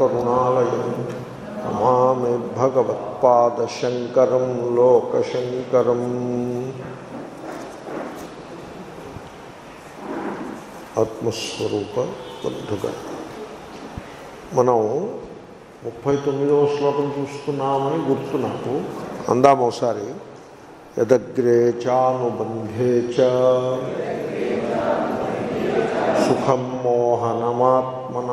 కరుణాలయం నమామి భగవత్పాదశంకరం లోకశంకరం ఆత్మస్వరూప బంధుగా మనం ముప్పై తొమ్మిదవ శ్లోకం చూస్తున్నామని గుర్తు నాకు అందాం ఒకసారి యదగ్రే చానుబంధే చ సుఖం మోహనమాత్మన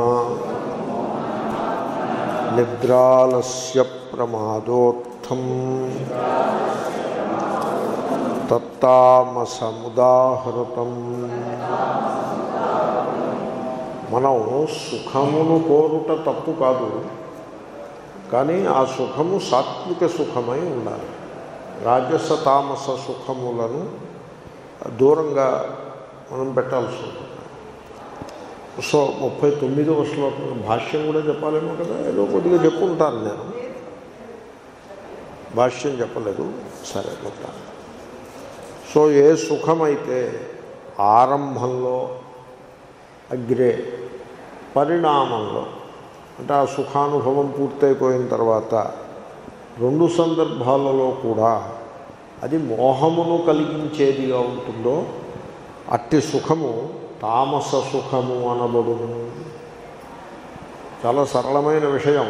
నిద్రాలస్య ప్రమాదోత్థం తత్తామసముదాహృతం మనం సుఖమును కోరుట తప్పు కాదు కానీ ఆ సుఖము సాత్విక సుఖమై ఉండాలి రాజస తామస సుఖములను దూరంగా మనం పెట్టాల్సి ఉంటుంది సో ముప్పై తొమ్మిదవ శ్లోకం భాష్యం కూడా చెప్పాలేమో కదా ఏదో కొద్దిగా చెప్పుకుంటాను నేను భాష్యం చెప్పలేదు సరే చెప్తాను సో ఏ సుఖమైతే ఆరంభంలో అగ్రే పరిణామంలో అంటే ఆ సుఖానుభవం పూర్తయిపోయిన తర్వాత రెండు సందర్భాలలో కూడా అది మోహమును కలిగించేదిగా ఉంటుందో అట్టి సుఖము తామస సుఖము అనబడును చాలా సరళమైన విషయం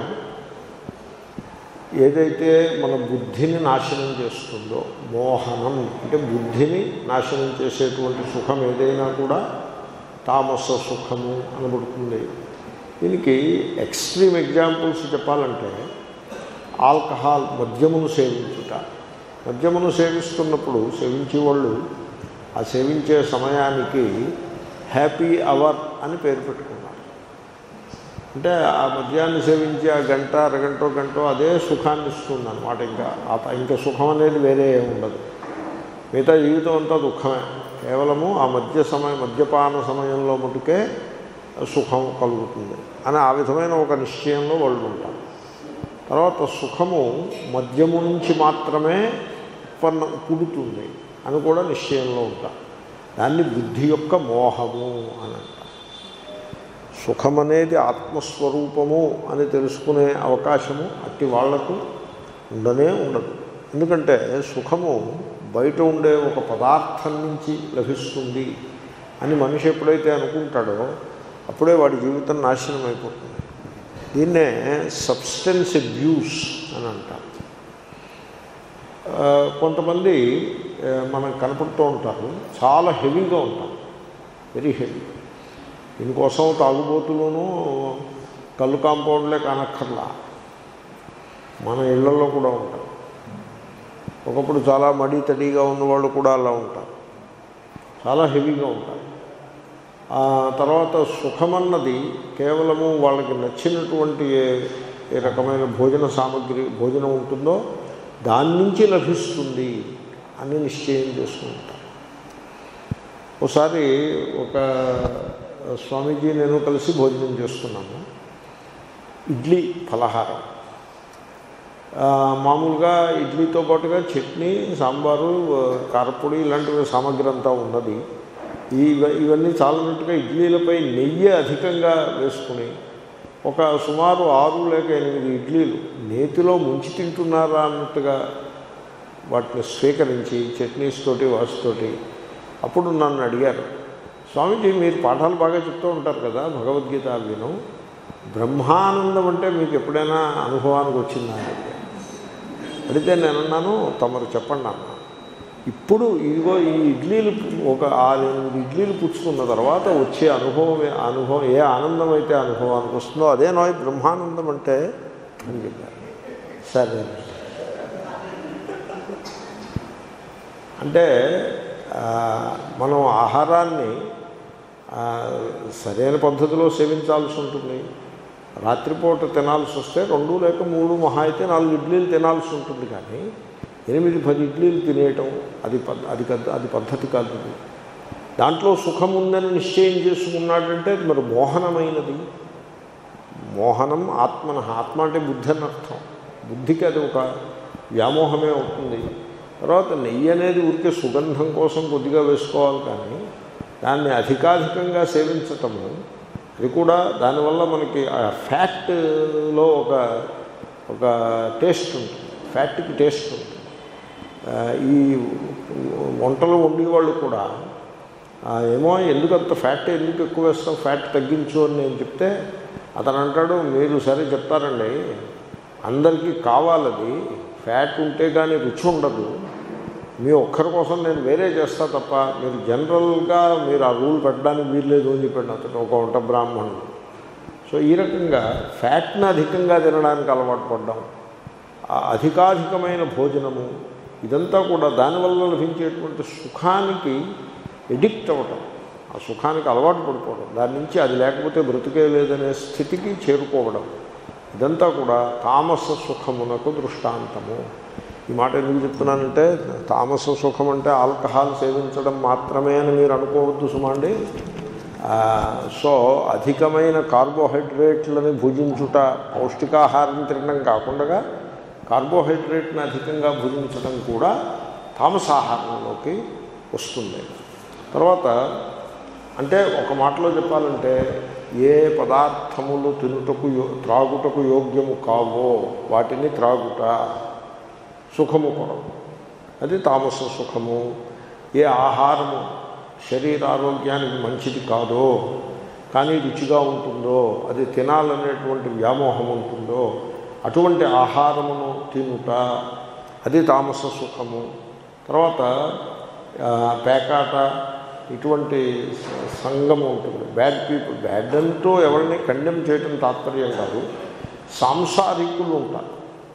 ఏదైతే మన బుద్ధిని నాశనం చేస్తుందో మోహనం అంటే బుద్ధిని నాశనం చేసేటువంటి సుఖం ఏదైనా కూడా తామస సుఖము అనబడుతుంది దీనికి ఎక్స్ట్రీమ్ ఎగ్జాంపుల్స్ చెప్పాలంటే ఆల్కహాల్ మద్యమును సేవించుట మద్యమును సేవిస్తున్నప్పుడు సేవించే వాళ్ళు ఆ సేవించే సమయానికి హ్యాపీ అవర్ అని పేరు పెట్టుకున్నారు అంటే ఆ మద్యాన్ని సేవించి ఆ గంట అరగంట గంట అదే సుఖాన్ని ఇస్తుంది అనమాట ఇంకా ఆ ఇంకా సుఖం అనేది వేరే ఏమి ఉండదు మిగతా జీవితం అంతా దుఃఖమే కేవలము ఆ మద్య సమయం మద్యపాన సమయంలో మటుకే సుఖం కలుగుతుంది అని ఆ విధమైన ఒక నిశ్చయంలో వాళ్ళు ఉంటారు తర్వాత సుఖము మద్యము నుంచి మాత్రమే ఉత్పన్న పుడుతుంది అని కూడా నిశ్చయంలో ఉంటారు దాన్ని బుద్ధి యొక్క మోహము అని అంటారు సుఖం అనేది ఆత్మస్వరూపము అని తెలుసుకునే అవకాశము అట్టి వాళ్లకు ఉండనే ఉండదు ఎందుకంటే సుఖము బయట ఉండే ఒక పదార్థం నుంచి లభిస్తుంది అని మనిషి ఎప్పుడైతే అనుకుంటాడో అప్పుడే వాడి జీవితం నాశనం అయిపోతుంది దీన్నే సబ్స్టెన్స్ అబ్యూస్ అని అంటారు కొంతమంది మనం కనపడుతూ ఉంటారు చాలా హెవీగా ఉంటారు వెరీ హెవీ దీనికోసం తాగుబోతులోనూ కళ్ళు కాంపౌండ్లే కానక్కర్లా మన ఇళ్లలో కూడా ఉంటారు ఒకప్పుడు చాలా మడి తడిగా ఉన్నవాళ్ళు కూడా అలా ఉంటారు చాలా హెవీగా ఉంటారు ఆ తర్వాత సుఖమన్నది కేవలము వాళ్ళకి నచ్చినటువంటి ఏ ఏ రకమైన భోజన సామగ్రి భోజనం ఉంటుందో దాని నుంచి లభిస్తుంది అని నిశ్చయం చేసుకుంటారు ఒకసారి ఒక స్వామీజీ నేను కలిసి భోజనం చేస్తున్నాము ఇడ్లీ ఫలహారం మామూలుగా ఇడ్లీతో పాటుగా చట్నీ సాంబారు కారపొడి ఇలాంటి సామగ్రి అంతా ఉన్నది ఇవ ఇవన్నీ చాలన్నట్టుగా ఇడ్లీలపై నెయ్యి అధికంగా వేసుకుని ఒక సుమారు ఆరు లేక ఎనిమిది ఇడ్లీలు నేతిలో ముంచి తింటున్నారా అన్నట్టుగా వాటిని స్వీకరించి చట్నీస్ తోటి వాటితోటి అప్పుడు నన్ను అడిగారు స్వామీజీ మీరు పాఠాలు బాగా చెప్తూ ఉంటారు కదా భగవద్గీత విను బ్రహ్మానందం అంటే మీకు ఎప్పుడైనా అనుభవానికి వచ్చిందా అడిగితే నేను అన్నాను తమరు చెప్పండి అన్న ఇప్పుడు ఇదిగో ఈ ఇడ్లీలు ఒక ఆరెనిమిది ఇడ్లీలు పుచ్చుకున్న తర్వాత వచ్చే అనుభవం అనుభవం ఏ ఆనందం అయితే అనుభవానికి వస్తుందో అదే నోయ్ బ్రహ్మానందం అంటే అని చెప్పారు సరే అంటే మనం ఆహారాన్ని సరైన పద్ధతిలో సేవించాల్సి ఉంటుంది రాత్రిపూట తినాల్సి వస్తే రెండు లేక మూడు మహా అయితే నాలుగు ఇడ్లీలు తినాల్సి ఉంటుంది కానీ ఎనిమిది పది ఇడ్లీలు తినేయటం అది అది అది పద్ధతి కాదు దాంట్లో సుఖం ఉందని నిశ్చయం చేసుకున్నాడంటే మరి మోహనమైనది మోహనం ఆత్మన ఆత్మ అంటే బుద్ధి అని అర్థం బుద్ధికి అది ఒక వ్యామోహమే అవుతుంది తర్వాత నెయ్యి అనేది ఊరికే సుగంధం కోసం కొద్దిగా వేసుకోవాలి కానీ దాన్ని అధికాధికంగా సేవించటము అది కూడా దానివల్ల మనకి ఆ ఫ్యాట్లో ఒక ఒక టేస్ట్ ఉంటుంది ఫ్యాట్కి టేస్ట్ ఉంటుంది ఆ, ఈ వంటలు వండేవాళ్ళు కూడా ఆ, ఏమో ఎందుకు అంత ఫ్యాట్ ఎందుకు ఎక్కువ వేస్తాం ఫ్యాట్ తగ్గించు అని నేను చెప్తే అతను అంటాడు మీరు సరే చెప్తారండి అందరికీ కావాలది ఫ్యాట్ ఉంటే కానీ రుచి ఉండదు మీ ఒక్కరి కోసం నేను వేరే చేస్తా తప్ప మీరు జనరల్గా మీరు ఆ రూల్ పెట్టడానికి వీల్లేదు అని చెప్పాడు అతను ఒక వంట బ్రాహ్మణుడు సో ఈ రకంగా ఫ్యాట్ని అధికంగా తినడానికి అలవాటు పడ్డాం ఆ అధికాధికమైన భోజనము ఇదంతా కూడా దానివల్ల లభించేటువంటి సుఖానికి ఎడిక్ట్ అవ్వటం ఆ సుఖానికి అలవాటు పడిపోవడం దాని నుంచి అది లేకపోతే బ్రతికే లేదనే స్థితికి చేరుకోవడం ఇదంతా కూడా తామస సుఖమునకు దృష్టాంతము ఈ మాట ఎందుకు చెప్తున్నానంటే తామస సుఖం అంటే ఆల్కహాల్ సేవించడం మాత్రమే అని మీరు అనుకోవద్దు సుమండి ఆ, సో అధికమైన కార్బోహైడ్రేట్లని భుజించుట పౌష్టికాహారం తినడం కాకుండా కార్బోహైడ్రేట్ని అధికంగా భుజించడం కూడా తామసాహారంలోకి వస్తుంది తర్వాత అంటే ఒక మాటలో చెప్పాలంటే ఏ పదార్థములు తినుటకు యో త్రాగుటకు యోగ్యము కావో వాటిని త్రాగుట సుఖము కొరకు అది తామస సుఖము ఏ ఆహారము శరీరారోగ్యానికి మంచిది కాదో కానీ రుచిగా ఉంటుందో అది తినాలనేటువంటి వ్యామోహం ఉంటుందో అటువంటి ఆహారమును తినుట అది తామస సుఖము తర్వాత ఆ, పేకాట ఇటువంటి సంఘం ఉంటుంది బ్యాడ్ పీపుల్ బ్యాడ్ అంటూ ఎవరిని కండెమ్ చేయటం తాత్పర్యం కాదు సాంసారికులు ఉంటారు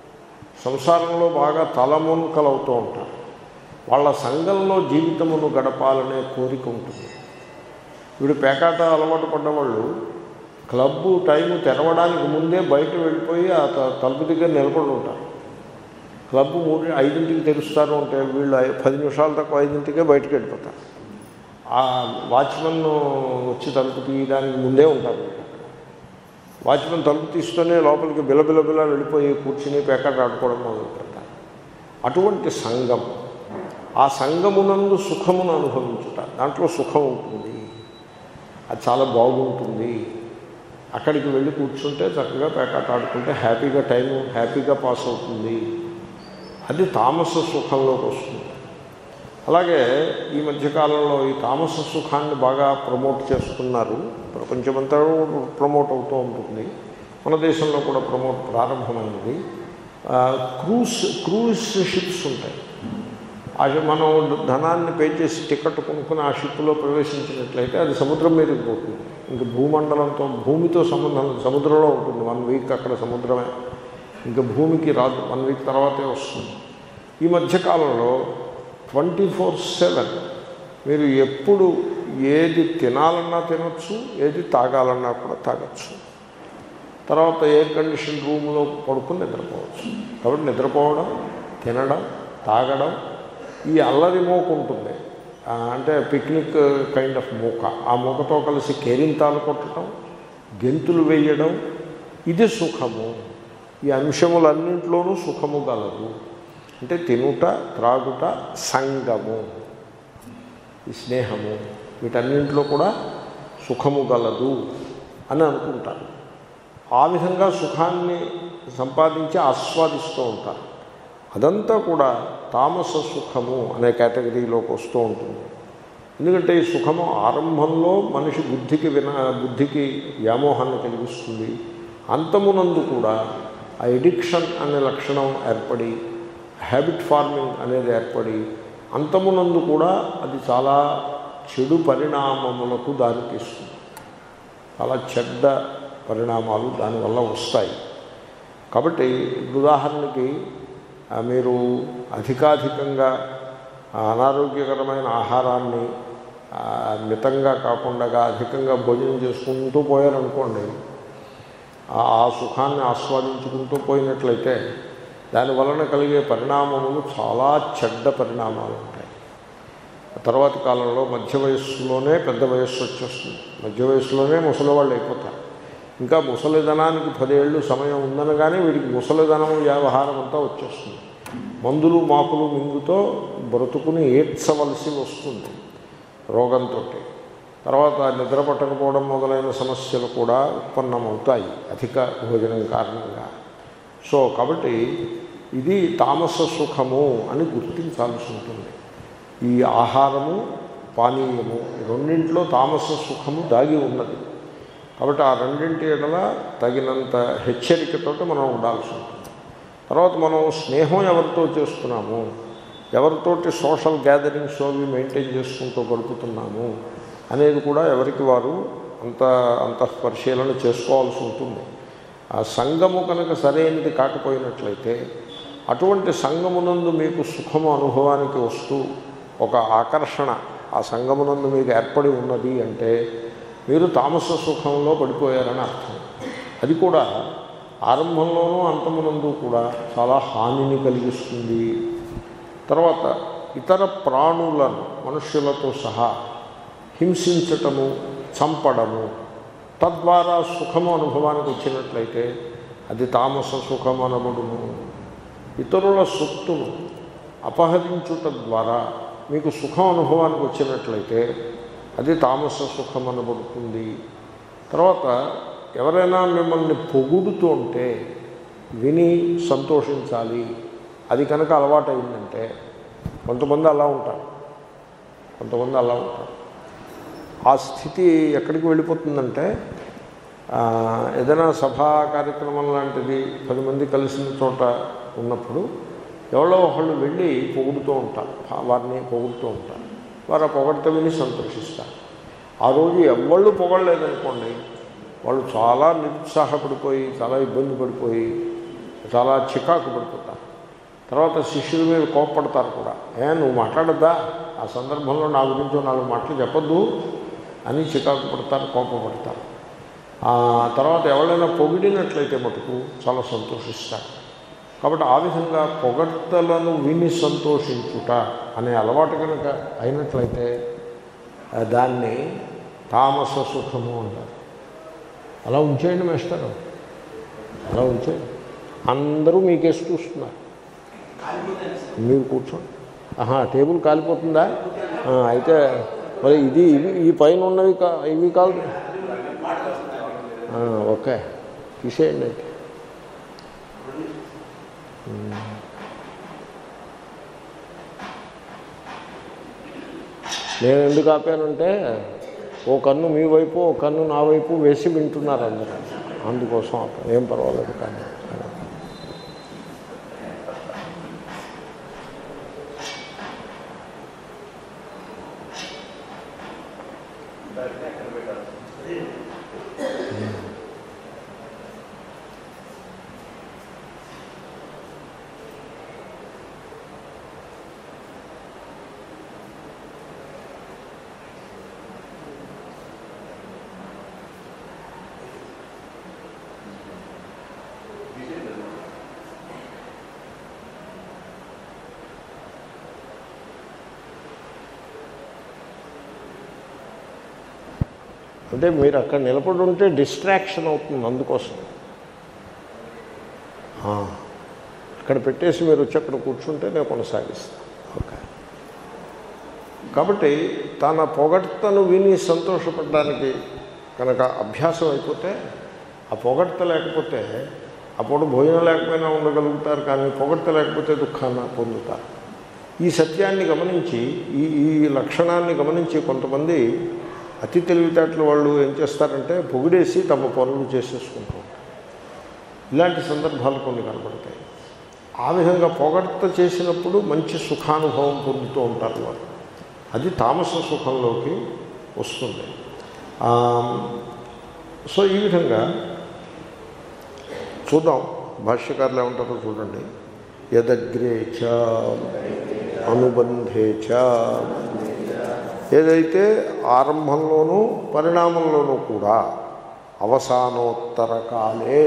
సంసారంలో బాగా తలమునకలవుతూ ఉంటారు వాళ్ళ సంఘంలో జీవితమును గడపాలనే కోరిక ఉంటుంది వీడు పేకాట అలవాటు పడ్డవాళ్ళు క్లబ్బు టైం తెరవడానికి ముందే బయట వెళ్ళిపోయి ఆ త- తలుపు దగ్గర నిలబడి ఉంటారు క్లబ్ మూడు ఐదింటికి తెరుస్తారు అంటే వీళ్ళు ఐ- పది నిమిషాల తక్కువ ఐదింటికే బయటకు వెళ్ళిపోతారు ఆ వాచ్మెన్ వచ్చి తలుపు తీయడానికి ముందే ఉంటారు వాచ్మెన్ తలుపు తీస్తూనే లోపలికి బిలబిల బిల వెళ్ళిపోయి కూర్చుని పేకాట ఆడుకోవడం మొదలు పెడతారు అటువంటి సంఘం ఆ సంఘమునందు సుఖమును అనుభవించుట దాంట్లో సుఖం ఉంటుంది అది చాలా బాగుంటుంది అక్కడికి వెళ్ళి కూర్చుంటే చక్కగా పేకాట ఆడుకుంటే హ్యాపీగా టైం హ్యాపీగా పాస్ అవుతుంది అది తామస సుఖంలోకి వస్తుంది అలాగే ఈ మధ్యకాలంలో ఈ తామస సుఖాన్ని బాగా ప్రమోట్ చేస్తున్నారు ప్రపంచమంతా ప్రమోట్ అవుతూ ఉంటుంది మన దేశంలో కూడా ప్రమోట్ ప్రారంభమైనది ఆ, క్రూస్ క్రూజ్ షిప్స్ ఉంటాయి ఆ షి- మనం ధనాన్ని పే చేసి టికెట్ కొనుక్కుని ఆ షిప్లో ప్రవేశించినట్లయితే అది సముద్రం మీదకి పోతుంది ఇంక భూమండలంతో భూమితో సంబంధం సముద్రంలో ఉంటుంది వన్ వీక్ అక్కడ సముద్రమే ఇంకా భూమికి రాదు వన్ వీక్ తర్వాతే వస్తుంది ఈ మధ్యకాలంలో ట్వంటీ ఫోర్ సెవెన్ మీరు ఎప్పుడు ఏది తినాలన్నా తినొచ్చు ఏది తాగాలన్నా కూడా తాగొచ్చు తర్వాత ఎయిర్ కండిషన్ రూమ్లో పడుకుని నిద్రపోవచ్చు కాబట్టి నిద్రపోవడం తినడం తాగడం ఈ అల్లరి మూక ఉంటుంది ఆ, అంటే పిక్నిక్ కైండ్ ఆఫ్ మూక ఆ మూకతో కలిసి కేరింతాలు కొట్టడం గెంతులు వేయడం ఇది సుఖము ఈ అంశములన్నింటిలోనూ సుఖము గలదు అంటే తినుట త్రాగుట సంగము ఈ స్నేహము వీటన్నింటిలో కూడా సుఖము గలదు అని అనుకుంటారు ఆ విధంగా సుఖాన్ని సంపాదించి ఆస్వాదిస్తూ ఉంటారు అదంతా కూడా తామస సుఖము అనే కేటగిరీలోకి వస్తూ ఉంటుంది ఎందుకంటే ఈ సుఖము ఆరంభంలో మనిషి బుద్ధికి విన బుద్ధికి వ్యామోహాన్ని కలిగిస్తుంది అంతమునందు కూడా ఆ ఎడిక్షన్ అనే లక్షణం ఏర్పడి హ్యాబిట్ ఫార్మింగ్ అనేది ఏర్పడి అంతమునందు కూడా అది చాలా చెడు పరిణామములకు దారితీస్తుంది చాలా చెడ్డ పరిణామాలు దానివల్ల వస్తాయి కాబట్టి ఇప్పుడు ఉదాహరణకి ఆ, మీరు అధికాధికంగా ఆ, అనారోగ్యకరమైన ఆహారాన్ని ఆ, మితంగా కాకుండా అధికంగా భోజనం చేసుకుంటూ పోయారనుకోండి ఆ ఆ సుఖాన్ని ఆస్వాదించుకుంటూ పోయినట్లయితే దాని వలన కలిగే పరిణామములు చాలా చెడ్డ పరిణామాలు ఉంటాయి తర్వాతి కాలంలో మధ్య వయస్సులోనే పెద్ద వయస్సు వచ్చేస్తుంది మధ్య వయస్సులోనే ముసలివాళ్ళు అయిపోతారు ఇంకా ముసలిధనానికి పదేళ్ళు సమయం ఉందనగానే వీడికి ముసలిధనం వ్యవహారం అంతా వచ్చేస్తుంది మందులు మాకులు మింగుతో బ్రతుకుని ఏడ్చవలసి వస్తుంది రోగంతో తర్వాత నిద్ర పట్టకపోవడం మొదలైన సమస్యలు కూడా ఉత్పన్నమవుతాయి అధిక భోజనం కారణంగా సో కాబట్టి ఇది తామస సుఖము అని గుర్తించాల్సి ఉంటుంది ఈ ఆహారము పానీయము ఈ రెండింటిలో తామస సుఖము దాగి ఉన్నది కాబట్టి ఆ రెండింటి ఎడల తగినంత హెచ్చరికతోటి మనం ఉండాల్సి ఉంటుంది తర్వాత మనం స్నేహం ఎవరితో చేస్తున్నాము ఎవరితోటి సోషల్ గ్యాదరింగ్స్ అవి మెయింటైన్ చేసుకుంటూ గడుపుతున్నాము అనేది కూడా ఎవరికి వారు అంత అంత పరిశీలన చేసుకోవాల్సి ఉంటుంది ఆ సంఘము కనుక సరైనది కాకపోయినట్లయితే అటువంటి సంఘమునందు మీకు సుఖము అనుభవానికి వస్తూ ఒక ఆకర్షణ ఆ సంఘమునందు మీకు ఏర్పడి ఉన్నది అంటే మీరు తామస సుఖంలో పడిపోయారని అర్థం అది కూడా ఆరంభంలోనూ అంతమునందు కూడా చాలా హానిని కలిగిస్తుంది తర్వాత ఇతర ప్రాణులను మనుష్యులతో సహా హింసించటము చంపడము తద్వారా సుఖము అనుభవానికి వచ్చినట్లయితే అది తామస సుఖం అనబడును ఇతరుల సొత్తును అపహరించుట ద్వారా మీకు సుఖం అనుభవానికి వచ్చినట్లయితే అది తామస సుఖం అనబడుతుంది తర్వాత ఎవరైనా మిమ్మల్ని పొగుడుతూ ఉంటే విని సంతోషించాలి అది కనుక అలవాటైందంటే కొంతమంది అలా ఉంటారు కొంతమంది అలా ఉంటారు ఆ స్థితి ఎక్కడికి వెళ్ళిపోతుందంటే ఆ, ఏదైనా సభా కార్యక్రమం లాంటిది పది మంది కలిసిన చోట ఉన్నప్పుడు ఎవరో ఒకళ్ళు వెళ్ళి పొగుడుతూ ఉంటారు వారిని పొగుడుతూ ఉంటారు వారు ఆ పొగడత విని సంతోషిస్తారు ఆ రోజు ఎవళ్ళు పొగడలేదనుకోండి వాళ్ళు చాలా నిరుత్సాహపడిపోయి చాలా ఇబ్బంది పడిపోయి చాలా చికాకు పడిపోతారు తర్వాత శిష్యుల మీద కోప్పడతారు కూడా ఏ నువ్వు మాట్లాడద్దా ఆ సందర్భంలో నా గురించో నాలుగు మాటలు చెప్పొద్దు అని చికాకు పడతారు కోపపడతారు ఆ తర్వాత ఎవరైనా పొగిడినట్లయితే మటుకు చాలా సంతోషిస్తారు కాబట్టి ఆ విధంగా పొగడ్తలను విని సంతోషించుట అనే అలవాటు కనుక అయినట్లయితే ఆ, దాన్ని తామస సుఖము అంటారు అలా ఉంచేయండి మేస్టారు అలా ఉంచేయండి అందరూ మీకేసి చూస్తున్నారు మీరు కూర్చోండి ఆహా టేబుల్ కాలిపోతుందా ఆ, అయితే మరి ఇది ఇవి ఈ పైన ఉన్నవి కా ఇవి కాదు ఆ, ఓకే తీసేయండి అయితే ఉమ్. నేను ఎందుకు ఆపానంటే ఓ కన్ను మీ వైపు ఓ కన్ను నా వైపు వేసి వింటున్నారు అందరూ అందుకోసం ఆపాను ఏం పర్వాలేదు కానీ అంటే మీరు అక్కడ నిలబడి ఉంటే డిస్ట్రాక్షన్ అవుతుంది అందుకోసం ఆ, అక్కడ పెట్టేసి మీరు వచ్చి అక్కడ కూర్చుంటే నేను కొనసాగిస్తాను ఓకే కాబట్టి తన పొగడ్తను విని సంతోషపడడానికి కనుక అభ్యాసం అయిపోతే ఆ పొగడ్త లేకపోతే అప్పుడు భోజనం లేకపోయినా ఉండగలుగుతారు కానీ పొగడ్త లేకపోతే దుఃఖాన్ని పొందుతారు ఈ సత్యాన్ని గమనించి ఈ ఈ లక్షణాన్ని గమనించి కొంతమంది అతి తెలివితేటలు వాళ్ళు ఏం చేస్తారంటే పొగిడేసి తమ పనులు చేసేసుకుంటూ ఉంటారు ఇలాంటి సందర్భాలు కొన్ని కనబడతాయి ఆ విధంగా పొగడ్త చేసినప్పుడు మంచి సుఖానుభవం పొందుతూ ఉంటారు వారు అది తామస సుఖంలోకి వస్తుంది ఆ, సో ఈ విధంగా చూద్దాం భాష్యకారులు ఏమంటారో చూడండి యదగ్రే చ అనుబంధే చ ఏదైతే ఆరంభంలోనూ పరిణామంలోనూ కూడా అవసానోత్తర కాలే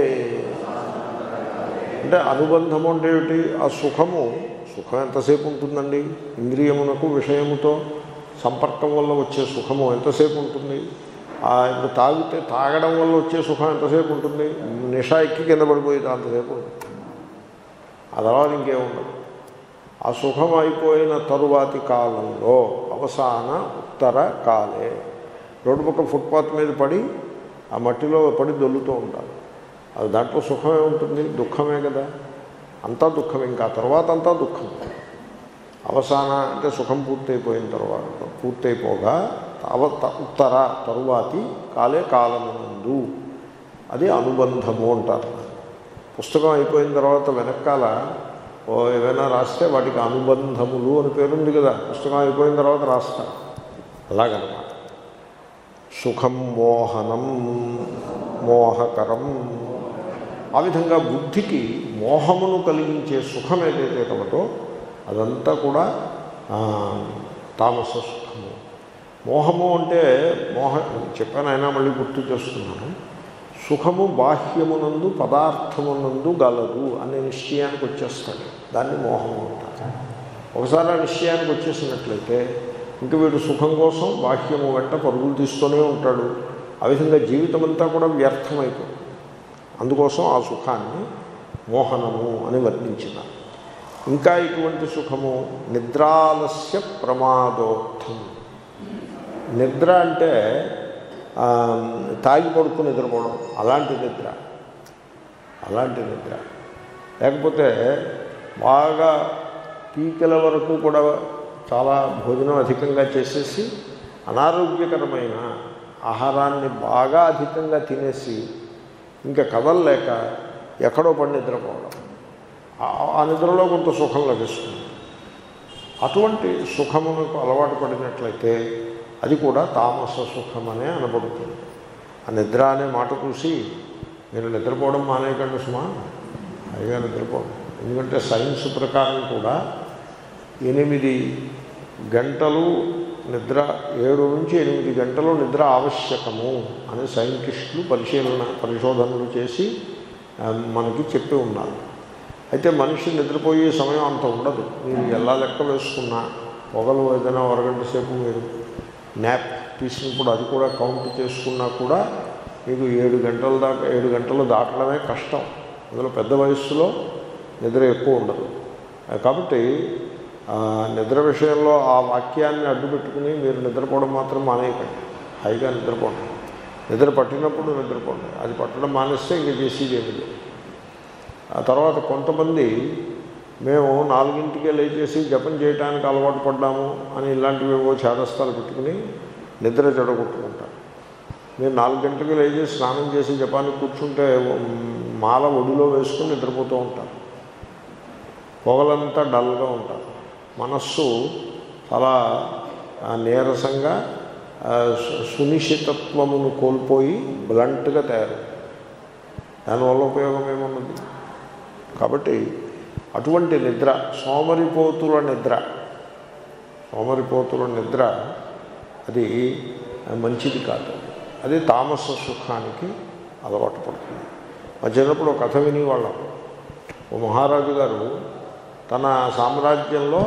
అంటే అనుబంధము అంటే ఏమిటి ఆ సుఖము సుఖం ఎంతసేపు ఉంటుందండి ఇంద్రియమునకు విషయముతో సంపర్కం వల్ల వచ్చే సుఖము ఎంతసేపు ఉంటుంది ఆ ఇప్పుడు తాగితే తాగడం వల్ల వచ్చే సుఖం ఎంతసేపు ఉంటుంది నిషా ఎక్కి కింద పడిపోయేది అంతసేపు ఉంటుంది ఆ తర్వాత ఇంకేముండదు ఆ సుఖం అయిపోయిన తరువాతి కాలంలో అవసాన ఉత్తర కాలే రోడ్డు పక్క ఫుట్పాత్ మీద పడి ఆ మట్టిలో పడి దొల్లుతూ ఉంటారు అది దాంట్లో సుఖమే ఉంటుంది దుఃఖమే కదా అంతా దుఃఖం ఇంకా తర్వాత అంతా దుఃఖం అవసాన అంటే సుఖం పూర్తయిపోయిన తర్వాత పూర్తయిపోగా అవ ఉత్తర తరువాతి కాలే కాలమునందు అది అనుబంధము అంటారు పుస్తకం అయిపోయిన తర్వాత వెనకాల ఓ ఏదైనా రాస్తే వాటికి అనుబంధములు అని పేరుంది కదా పుస్తకం అయిపోయిన తర్వాత రాస్తారు అలాగనమాట సుఖం మోహనం మోహకరం ఆ విధంగా బుద్ధికి మోహమును కలిగించే సుఖం ఏదైతే కలదో అదంతా కూడా ఆ, తామస సుఖము మోహము అంటే మోహ చెప్పాను అయినా మళ్ళీ గుర్తు చేస్తున్నాను సుఖము బాహ్యమునందు పదార్థమునందు గలదు అనే నిశ్చయానికి వచ్చేస్తాడు దాన్ని మోహము అంటారు ఒకసారి ఆ నిశ్చయానికి వచ్చేసినట్లయితే ఇంక వీడు సుఖం కోసం బాహ్యము వెంట పరుగులు తీస్తూనే ఉంటాడు ఆ విధంగా జీవితం అంతా కూడా వ్యర్థమైపోతుంది అందుకోసం ఆ సుఖాన్ని మోహనము అని వర్ణించినారు ఇంకా ఇటువంటి సుఖము నిద్రాలస్య ప్రమాదోత్థం నిద్ర అంటే ఆ, తాగి పడుకుని నిద్రపోవడం అలాంటి నిద్ర అలాంటి నిద్ర లేకపోతే బాగా పీకల వరకు కూడా చాలా భోజనం అధికంగా చేసేసి అనారోగ్యకరమైన ఆహారాన్ని బాగా అధికంగా తినేసి ఇంకా కదలలేక ఎక్కడో పడి నిద్రపోవడం ఆ- ఆ నిద్రలో కొంత సుఖం లభిస్తుంది అటువంటి సుఖమునకు అలవాటు పడినట్లయితే అది కూడా తామస సుఖమనే అనబడుతుంది ఆ నిద్ర అనే మాట చూసి మీరు నిద్రపోవడం మానేయకండి సుమా హాయిగా నిద్రపోవడం ఎందుకంటే సైన్స్ ప్రకారం కూడా ఎనిమిది గంటలు నిద్ర ఏడు నుంచి ఎనిమిది గంటలు నిద్ర ఆవశ్యకము అని సైంటిస్టులు పరిశీలన పరిశోధనలు చేసి ఆ, మనకి చెప్పి ఉన్నారు అయితే మనిషి నిద్రపోయే సమయం అంత ఉండదు మీరు ఎలా లెక్క వేసుకున్నా పొగలు ఏదైనా ఒక అరగంట సేపు మీరు న్యాప్ తీసినప్పుడు అది కూడా కౌంట్ చేసుకున్నా కూడా మీకు ఏడు గంటల దాకా ఏడు గంటలు దాటడమే కష్టం అందులో పెద్ద వయస్సులో నిద్ర ఎక్కువ ఉండదు ఆ, కాబట్టి ఆ, నిద్ర విషయంలో ఆ వాక్యాన్ని అడ్డు పెట్టుకుని మీరు నిద్రపోవడం మాత్రం మానేయకండి హాయిగా నిద్రపోండి నిద్ర పట్టినప్పుడు నిద్రపోండి అది పట్టడం మానేస్తే ఇంక చేసేది ఏమి లేదు ఆ తర్వాత కొంతమంది మేము నాలుగింటికే లేచేసి జపం చేయడానికి అలవాటు పడ్డాము అని ఇలాంటివి ఏవో చేదస్తాలు పెట్టుకుని నిద్ర చెడగొట్టుకుంటారు మీరు నాలుగు గంటలకు లేచి స్నానం చేసి జపానికి కూర్చుంటే మాల ఒడిలో వేసుకుని నిద్రపోతూ ఉంటారు పొగలంతా డల్గా ఉంటారు మనస్సు చాలా ఆ, నీరసంగా ఆ, సు- సునిశ్చితత్వమును కోల్పోయి బ్లంట్గా తయారు దానివల్ల ఉపయోగం ఏమున్నది కాబట్టి అటువంటి నిద్ర సోమరిపోతుల నిద్ర సోమరిపోతుల నిద్ర అది మంచిది కాదు అది తామస సుఖానికి అలవాటు పడుతుంది మా చిన్నప్పుడు ఒక కథ వినేవాళ్ళం ఓ మహారాజు గారు తన సామ్రాజ్యంలో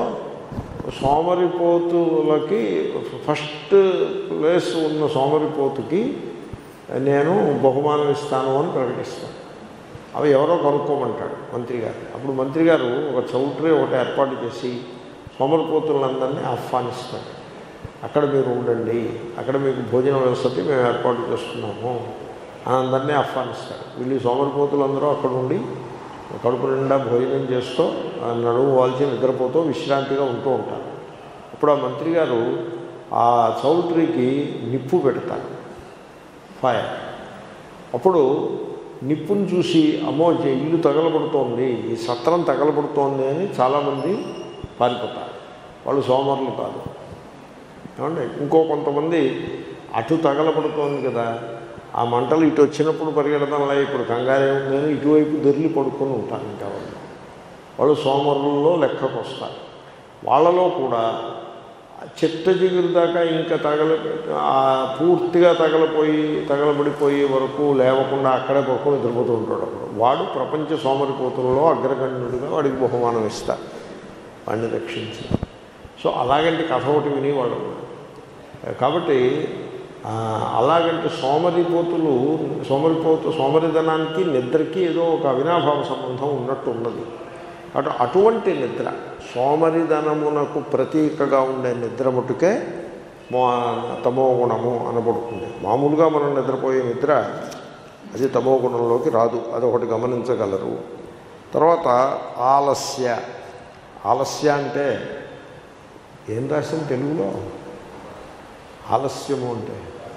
సోమరిపోతులకి ఫస్ట్ ప్లేస్ ఉన్న సోమరిపోతుకి నేను బహుమానం ఇస్తాను అని ప్రకటిస్తాను అవి ఎవరో కనుక్కోమంటాడు మంత్రి గారు అప్పుడు మంత్రి గారు ఒక చౌట్రీ ఒకటి ఏర్పాటు చేసి సోమరిపోతులందరినీ ఆహ్వానిస్తాడు అక్కడ మీరు ఉండండి అక్కడ మీకు భోజన వ్యవస్థకి మేము ఏర్పాటు చేస్తున్నాము అని అందరినీ ఆహ్వానిస్తాడు వీళ్ళు ఈ సోమరిపోతులందరూ అక్కడ ఉండి కడుపు నిండా భోజనం చేస్తూ ఆ నడుము వాల్చి నిద్రపోతూ విశ్రాంతిగా ఉంటూ ఉంటారు అప్పుడు ఆ మంత్రి గారు ఆ చౌల్ట్రీకి నిప్పు పెడతారు ఫైర్ అప్పుడు నిప్పును చూసి అమ్మో జ- ఇల్లు తగలబడుతోంది ఈ సత్రం తగలబడుతోంది అని చాలామంది పారిపోతారు వాళ్ళు సోమరులు కాదు ఏమండి ఇంకో కొంతమంది అటు తగలబడుతోంది కదా ఆ మంటలు ఇటు వచ్చినప్పుడు పరిగెడతంలా ఇప్పుడు కంగారే ఉందని ఇటువైపు దొరికి పడుకొని ఉంటారు ఇంకా వాళ్ళు వాళ్ళు సోమరులలో లెక్కకు వస్తారు వాళ్ళలో కూడా ఆ చిట్ట జిగురు దాకా ఇంకా తగల ఆ పూర్తిగా తగలపోయి తగలబడిపోయే వరకు లేవకుండా అక్కడే పడుకొని నిద్రపోతూ ఉంటాడు అప్పుడు వాడు ప్రపంచ సోమరిపోతులలో అగ్రగణ్యుడిగా వాడికి బహుమానం ఇస్తారు వాడిని రక్షించి సో అలాగంటే కథ ఒకటి వినేవాళ్ళు కాబట్టి ఆ, అలాగంటే సోమరిపోతులు సోమరిపోతు సోమరిధనానికి నిద్రకి ఏదో ఒక అవినాభావ సంబంధం ఉన్నట్టు ఉన్నది అటు అటువంటి నిద్ర సోమరిధనమునకు ప్రతీకగా ఉండే నిద్ర మటుకే మో తమో గుణము అనబడుతుంది మామూలుగా మనం నిద్రపోయే నిద్ర అది తమో గుణంలోకి రాదు అదొకటి గమనించగలరు తర్వాత ఆలస్య ఆలస్య అంటే ఏం రాసిన తెలుగులో ఆలస్యము అంటే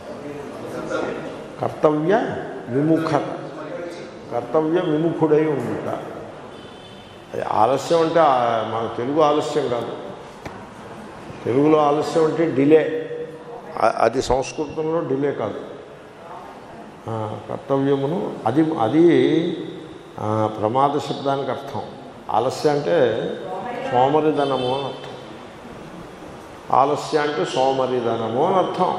కర్తవ్య విముఖత కర్తవ్య విముఖుడై ఉండుట అది ఆలస్యం అంటే ఆ- మన తెలుగు ఆలస్యం కాదు తెలుగులో ఆలస్యం అంటే డిలే ఆ- అది సంస్కృతంలో డిలే కాదు ఆ, కర్తవ్యమును అది అది ఆ, ప్రమాద శబ్దానికి అర్థం ఆలస్యం అంటే సోమరిధనము అని అర్థం ఆలస్యం అంటే సోమరిధనము అని అర్థం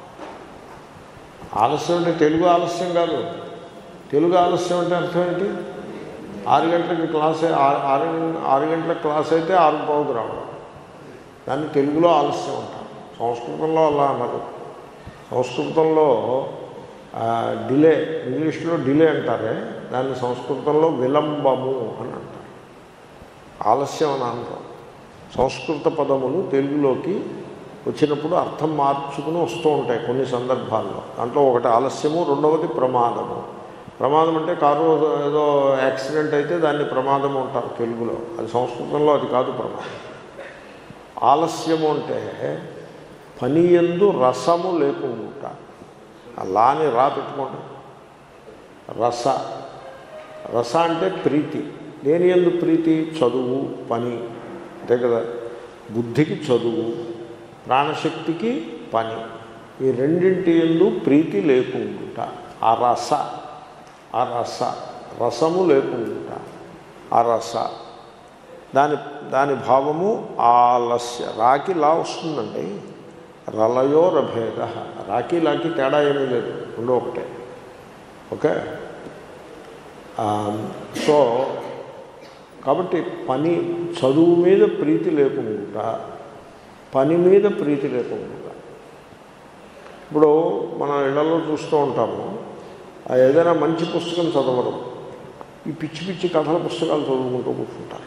ఆలస్యం అంటే తెలుగు ఆలస్యం కాదు తెలుగు ఆలస్యం అంటే అర్థం ఏంటి ఆరు గంటలకి క్లాస్ అయి- ఆరు ఆరు గం- ఆరు గంటల క్లాస్ అయితే ఆరు పావుకు రావడం దాన్ని తెలుగులో ఆలస్యం అంటారు సంస్కృతంలో అలా అన్నారు సంస్కృతంలో ఆ, డిలే ఇంగ్లీష్లో డిలే అంటారే దాన్ని సంస్కృతంలో విలంబము అని అంటారు ఆలస్యం అని అంటాం సంస్కృత పదములు తెలుగులోకి వచ్చినప్పుడు అర్థం మార్చుకుని వస్తూ ఉంటాయి కొన్ని సందర్భాల్లో దాంట్లో ఒకటి ఆలస్యము రెండవది ప్రమాదము ప్రమాదం అంటే కారు ఏదో యాక్సిడెంట్ అయితే దాన్ని ప్రమాదము అంటారు తెలుగులో అది సంస్కృతంలో అది కాదు ప్రమాదం ఆలస్యము అంటే పని ఎందు రసము లేకుండా ఆ లాని రా పెట్టుకోండి రస రస అంటే ప్రీతి దేని ఎందు ప్రీతి చదువు పని అంతే కదా బుద్ధికి చదువు ప్రాణశక్తికి పని ఈ రెండింటి ఎందు ప్రీతి లేకుండా ఆ రస ఆ రస రసము లేకుండా ఆ రస దాని దాని భావము ఆలస్య రాకి లా వస్తుందండి రలయో రభేద రాకి లాకి తేడా ఏమీ లేదు రెండో ఒకటే ఓకే ఆ, సో కాబట్టి పని చదువు మీద ప్రీతి లేకుండా పని మీద ప్రీతి లేకుండా ఇప్పుడు మన ఇళ్లలో చూస్తూ ఉంటాము ఆ ఏదైనా మంచి పుస్తకం చదవడం ఈ పిచ్చి పిచ్చి కథల పుస్తకాలు చదువుకుంటూ కూర్చుంటారు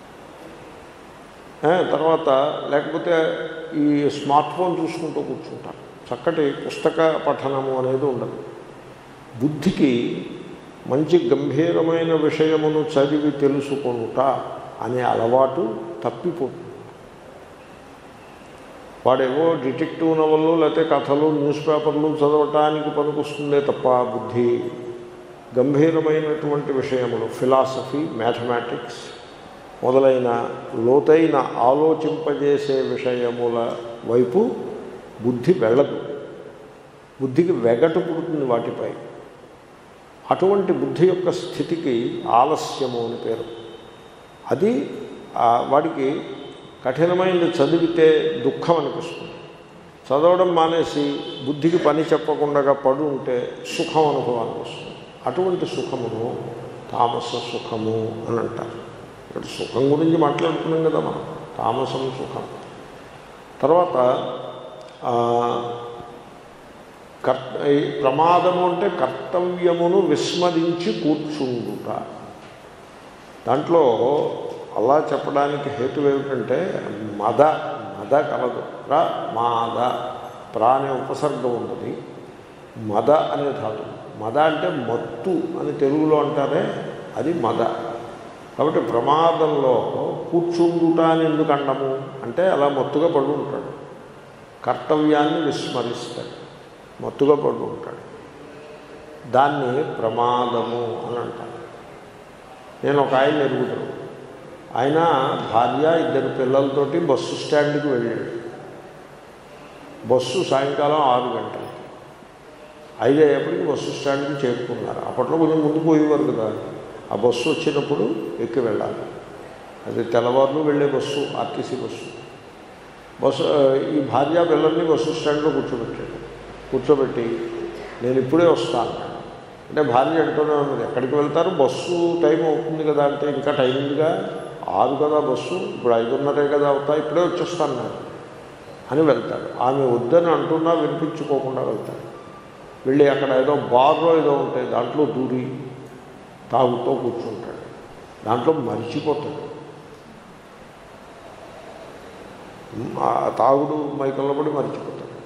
ఏ, తర్వాత లేకపోతే ఈ స్మార్ట్ ఫోన్ చూసుకుంటూ కూర్చుంటారు చక్కటి పుస్తక పఠనము అనేది ఉండదు బుద్ధికి మంచి గంభీరమైన విషయమును చదివి తెలుసుకొనుట అనే అలవాటు తప్పిపోతుంది వాడేవో డిటెక్టివ్ నవళ్ళు లేకపోతే కథలు న్యూస్ పేపర్లు చదవటానికి పనికొస్తుందే తప్ప బుద్ధి గంభీరమైనటువంటి విషయములు ఫిలాసఫీ మ్యాథమెటిక్స్ మొదలైన లోతైన ఆలోచింపజేసే విషయముల వైపు బుద్ధి వెళ్ళదు బుద్ధికి వెగటు పుడుతుంది వాటిపై అటువంటి బుద్ధి యొక్క స్థితికి ఆలస్యము అని పేరు అది ఆ వాడికి కఠినమైనది చదివితే దుఃఖం అనిపిస్తుంది చదవడం మానేసి బుద్ధికి పని చెప్పకుండా పడు ఉంటే సుఖం అనుభవానికి వస్తుంది అటువంటి సుఖమును తామస సుఖము అని అంటారు ఇక్కడ సుఖం గురించి మాట్లాడుతున్నాం కదా మనం తామసం సుఖం తర్వాత ఆ, కర్ ఈ ప్రమాదము అంటే కర్తవ్యమును విస్మరించి కూర్చుండుట దాంట్లో అలా చెప్పడానికి హేతు ఏమిటంటే మద మద కలదు ప్ర మాద ప్ర అనే ఉపసర్గం ఉన్నది మద అనే ధాతు మద అంటే మత్తు అని తెలుగులో అంటారే అది మద కాబట్టి ప్రమాదంలో కూర్చుండుట అని ఎందుకు అండము అంటే అలా మత్తుగా పడి ఉంటాడు కర్తవ్యాన్ని విస్మరిస్తాడు మత్తుగా పడి ఉంటాడు దాన్ని ప్రమాదము అని అంటారు నేను ఒక ఆయన ఎరుగుతాను ఆయన భార్య ఇద్దరు పిల్లలతోటి బస్సు స్టాండ్కి వెళ్ళాడు బస్సు సాయంకాలం ఆరు గంటలకి ఐదు అయ్యేప్పటికి బస్సు స్టాండ్కి చేరుకున్నారు అప్పట్లో కొంచెం ముందు పోయేవారు కదా ఆ బస్సు వచ్చినప్పుడు ఎక్కి వెళ్ళాలి అది తెల్లవారులు వెళ్ళే బస్సు ఆర్టీసీ బస్సు బస్సు ఈ భార్య పిల్లల్ని బస్సు స్టాండ్లో కూర్చోబెట్టాడు కూర్చోబెట్టి నేను ఇప్పుడే వస్తాను అంటే భార్య అంటూనే ఉన్నది ఎక్కడికి వెళ్తారు బస్సు టైం అవుతుంది కదా అంటే ఇంకా టైం ఉందిగా ఆరు కదా బస్సు ఇప్పుడు ఐదున్నరే కదా అవుతా ఇప్పుడే వచ్చేస్తాను నేను అని వెళ్తాడు ఆమె వద్దని అంటున్నా వినిపించుకోకుండా వెళ్తాడు వెళ్ళి అక్కడ ఏదో బార్లో ఏదో ఉంటాయి దాంట్లో దూరి తాగుతూ కూర్చుంటాడు దాంట్లో మరిచిపోతాడు ఆ తాగుడు మైకంలో పడి మరిచిపోతాడు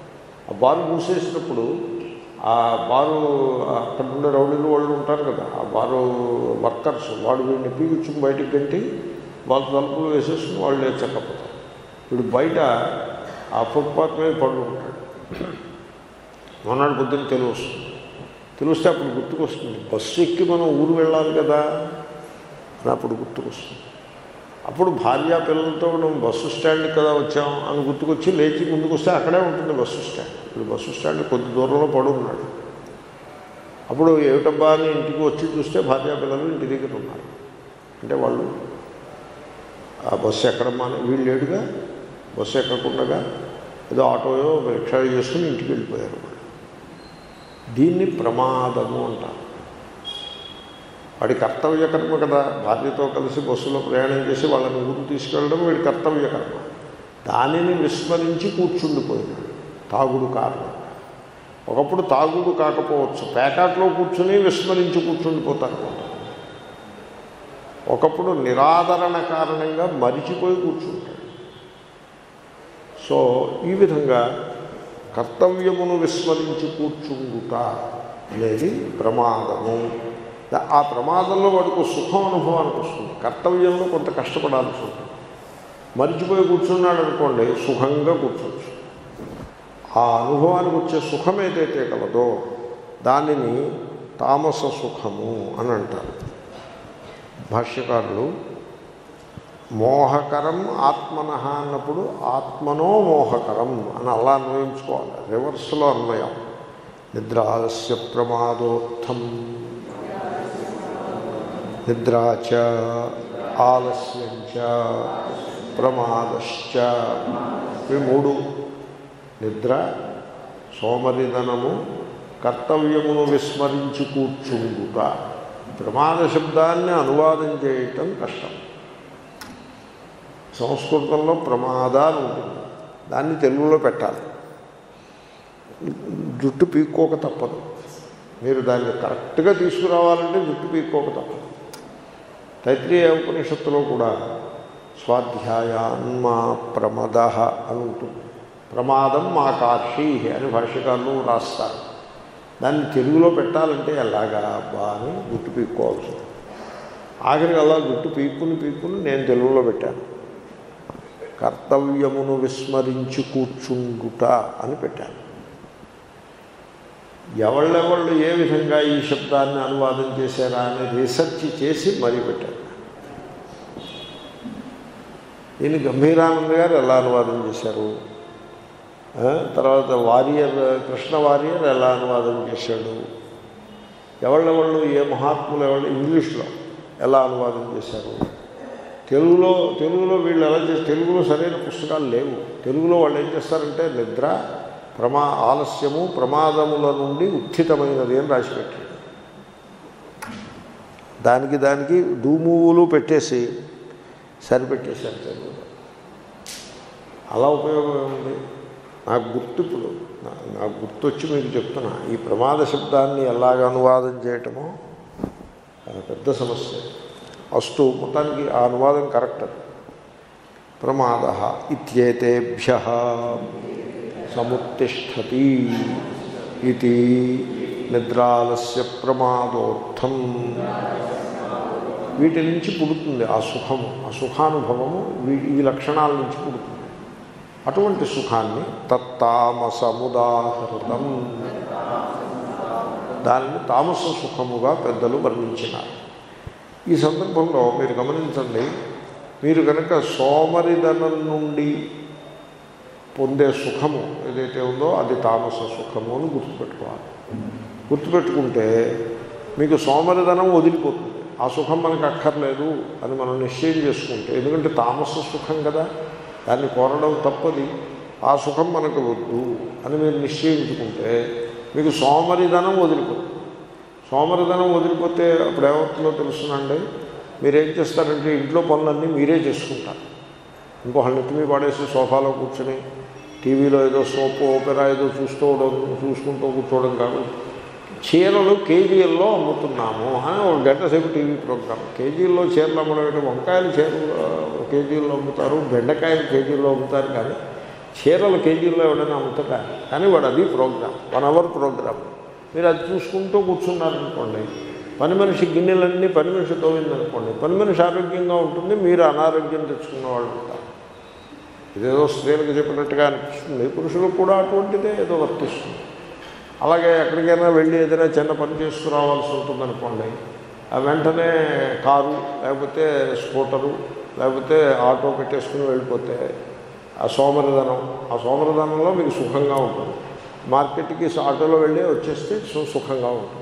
ఆ బారు మూసేసినప్పుడు ఆ బారు అక్కడ ఉండే రౌడీలు వాళ్ళు ఉంటారు కదా ఆ బారు వర్కర్స్ వాడు వీడిని పీగుచ్చుకుని బయటికి గంటి వాళ్ళు తలుపులు వేసేసుకుని వాళ్ళు లేచకపోతారు వీడు బయట ఆ ఫుట్పాత్ మీద పడు ఉంటాడు మొన్నటి పొద్దున్న తెలివి వస్తుంది తెలిస్తే అప్పుడు గుర్తుకొస్తుంది బస్సు ఎక్కి మనం ఊరు వెళ్ళాలి కదా అని అప్పుడు గుర్తుకొస్తుంది అప్పుడు భార్యా పిల్లలతో మనం బస్సు స్టాండ్ కదా వచ్చాం అని గుర్తుకొచ్చి లేచి ముందుకు వస్తే అక్కడే ఉంటుంది బస్సు స్టాండ్ ఇప్పుడు బస్సు స్టాండ్ కొద్ది దూరంలో పడి ఉన్నాడు అప్పుడు ఏమిటబ్బా అని ఇంటికి వచ్చి చూస్తే భార్యా పిల్లలు ఇంటి దగ్గర ఉన్నారు అంటే వాళ్ళు ఆ బస్సు ఎక్కడమ్మా అని వీళ్ళు లేడుగా బస్సు ఎక్కకుండగా ఏదో ఆటోయో రిక్షా చేసుకుని ఇంటికి వెళ్ళిపోయారు వాళ్ళు దీన్ని ప్రమాదము అంటారు వాడి కర్తవ్య కర్మ కదా భార్యతో కలిసి బస్సులో ప్రయాణం చేసి వాళ్ళని ఊరు తీసుకెళ్ళడం వీడి కర్తవ్య కర్మ దానిని విస్మరించి కూర్చుండిపోయినాడు తాగుడు కారణం ఒకప్పుడు తాగుడు కాకపోవచ్చు పేకాట్లో కూర్చుని విస్మరించి కూర్చుండిపోతారు ఒకప్పుడు నిరాదరణ కారణంగా మరిచిపోయి కూర్చుంటాడు సో ఈ విధంగా కర్తవ్యమును విస్మరించి కూర్చుండుట అనేది ప్రమాదము ఆ ప్రమాదంలో వాడికి సుఖం అనుభవానికి వస్తుంది కర్తవ్యంలో కొంత కష్టపడాల్సి ఉంటుంది మరిచిపోయి కూర్చున్నాడు అనుకోండి సుఖంగా కూర్చోవచ్చు ఆ అనుభవానికి వచ్చే సుఖం ఏదైతే కలదో దానిని తామస సుఖము అని అంటారు భాష్యకారులు మోహకరం ఆత్మన అన్నప్పుడు ఆత్మనో మోహకరం అని అలా అన్వయించుకోవాలి రివర్స్లో అన్వయం నిద్రాలస్య ప్రమాదోత్థం నిద్రాచ ఆలస్యంచ ప్రమాదశ్చ ఇవి మూడు నిద్ర సోమరిధనము కర్తవ్యమును విస్మరించి కూర్చుండుట ప్రమాద శబ్దాన్ని అనువాదం చేయటం కష్టం సంస్కృతంలో ప్రమాద అని ఉంటుంది దాన్ని తెలుగులో పెట్టాలి జుట్టు పీక్కోక తప్పదు మీరు దాన్ని కరెక్ట్గా తీసుకురావాలంటే జుట్టు పీక్కోక తప్పదు తైత్రీయ ఉపనిషత్తులో కూడా స్వాధ్యాయాన్మా ప్రమద అని ఉంటుంది ప్రమాదం మా కార్షి అని భాష్యకారులు రాస్తారు దాన్ని తెలుగులో పెట్టాలంటే ఎలాగా అబ్బా అని గుట్టు పీక్కోవాల్సి ఉంటుంది ఆఖరికి అలా గుట్టు పీక్కుని పీక్కుని నేను తెలుగులో పెట్టాను కర్తవ్యమును విస్మరించి కూర్చుండుట అని పెట్టాను ఎవళ్ళెవళ్ళు ఏ విధంగా ఈ శబ్దాన్ని అనువాదం చేశారా అని రీసెర్చ్ చేసి మరీ పెట్టారు దీన్ని గంభీరానంద గారు ఎలా అనువాదం చేశారు ఆ, తర్వాత వారియర్ కృష్ణ వారియర్ ఎలా అనువాదం చేశాడు ఎవళ్ళెవళ్ళు ఏ మహాత్ములు ఎవరు ఇంగ్లీష్లో ఎలా అనువాదం చేశారు తెలుగులో తెలుగులో వీళ్ళు ఎలా చేస్తారు తెలుగులో సరైన పుస్తకాలు లేవు తెలుగులో వాళ్ళు ఏం చేస్తారంటే నిద్ర ప్రమా ఆలస్యము ప్రమాదముల నుండి ఉత్థితమైనది అని రాసిపెట్టాడు దానికి దానికి దూమువులు పెట్టేసి సరిపెట్టేశారు తెలుగులో అలా ఉపయోగం ఏముంది నాకు గుర్తు ఇప్పుడు నా- నాకు గుర్తొచ్చి మీకు చెప్తున్నా ఈ ప్రమాద శబ్దాన్ని ఎలాగ అనువాదం చేయటమో అది పెద్ద సమస్య అస్తు మొత్తానికి ఆ అనువాదం కరెక్ట్ అది ప్రమాద ఇత్యేతేభ్య సముత్తిష్టతి ఇది నిద్రాలస్య ప్రమాదోర్థం వీటి నుంచి పుడుతుంది ఆ సుఖము ఆ సుఖానుభవము వీ- ఈ లక్షణాల నుంచి పుడుతుంది అటువంటి సుఖాన్ని తత్తామసముదాహృతం దానిని తామస సుఖముగా పెద్దలు వర్ణించినారు ఈ సందర్భంలో మీరు గమనించండి మీరు కనుక సోమరిధనం నుండి పొందే సుఖము ఏదైతే ఉందో అది తామస సుఖము అని గుర్తుపెట్టుకోవాలి గుర్తుపెట్టుకుంటే మీకు సోమరిధనం వదిలిపోతుంది ఆ సుఖం మనకు అక్కర్లేదు అని మనం నిశ్చయం చేసుకుంటే ఎందుకంటే తామస సుఖం కదా దాన్ని కోరడం తప్పది ఆ సుఖం మనకు వద్దు అని మీరు నిశ్చయించుకుంటే మీకు సోమరిధనం వదిలిపోతుంది సోమరిధనం వదిలిపోతే అప్పుడు ఏమవుతుందో తెలుసునండి మీరేం చేస్తారంటే ఇంట్లో పనులన్నీ మీరే చేసుకుంటారు ఇంకొకళ్ళ నెత్తి మీద పడేసి సోఫాలో కూర్చొని టీవీలో ఏదో సోప్ ఓపెరా ఏదో చూస్తూ చూసుకుంటూ కూర్చోవడం కాదు చీరలు కేజీల్లో అమ్ముతున్నాము అని ఒక గంట సేపు టీవీ ప్రోగ్రామ్ కేజీల్లో చీరలు అమ్మడం ఏంటి వంకాయలు చీరలు కేజీల్లో అమ్ముతారు బెండకాయలు కేజీల్లో అమ్ముతారు కానీ చీరల కేజీల్లో ఎవడైనా అమ్ముతాడా కానీ వాడు అది ప్రోగ్రామ్ వన్ అవర్ ప్రోగ్రామ్ మీరు అది చూసుకుంటూ కూర్చున్నారనుకోండి పని మనిషి గిన్నెలన్నీ పని మనిషి తోమిందనుకోండి పని మనిషి ఆరోగ్యంగా ఉంటుంది మీరు అనారోగ్యం తెచ్చుకున్న వాళ్ళు ఉంటారు ఇదేదో స్త్రీలకు చెప్పినట్టుగా అనిపిస్తుంది పురుషులకు కూడా అటువంటిదే ఏదో వర్తిస్తుంది అలాగే ఎక్కడికైనా వెళ్ళి ఏదైనా చిన్న పని చేసుకురావాల్సి ఉంటుందనుకోండి ఆ వెంటనే కారు లేకపోతే స్కూటరు లేకపోతే ఆటో పెట్టేసుకుని వెళ్ళిపోతే ఆ సోమరిధనం ఆ సోమరిధనంలో మీకు సుఖంగా ఉంటుంది మార్కెట్కి ఆటోలో వెళ్ళి వచ్చేస్తే సు- సుఖంగా ఉంటుంది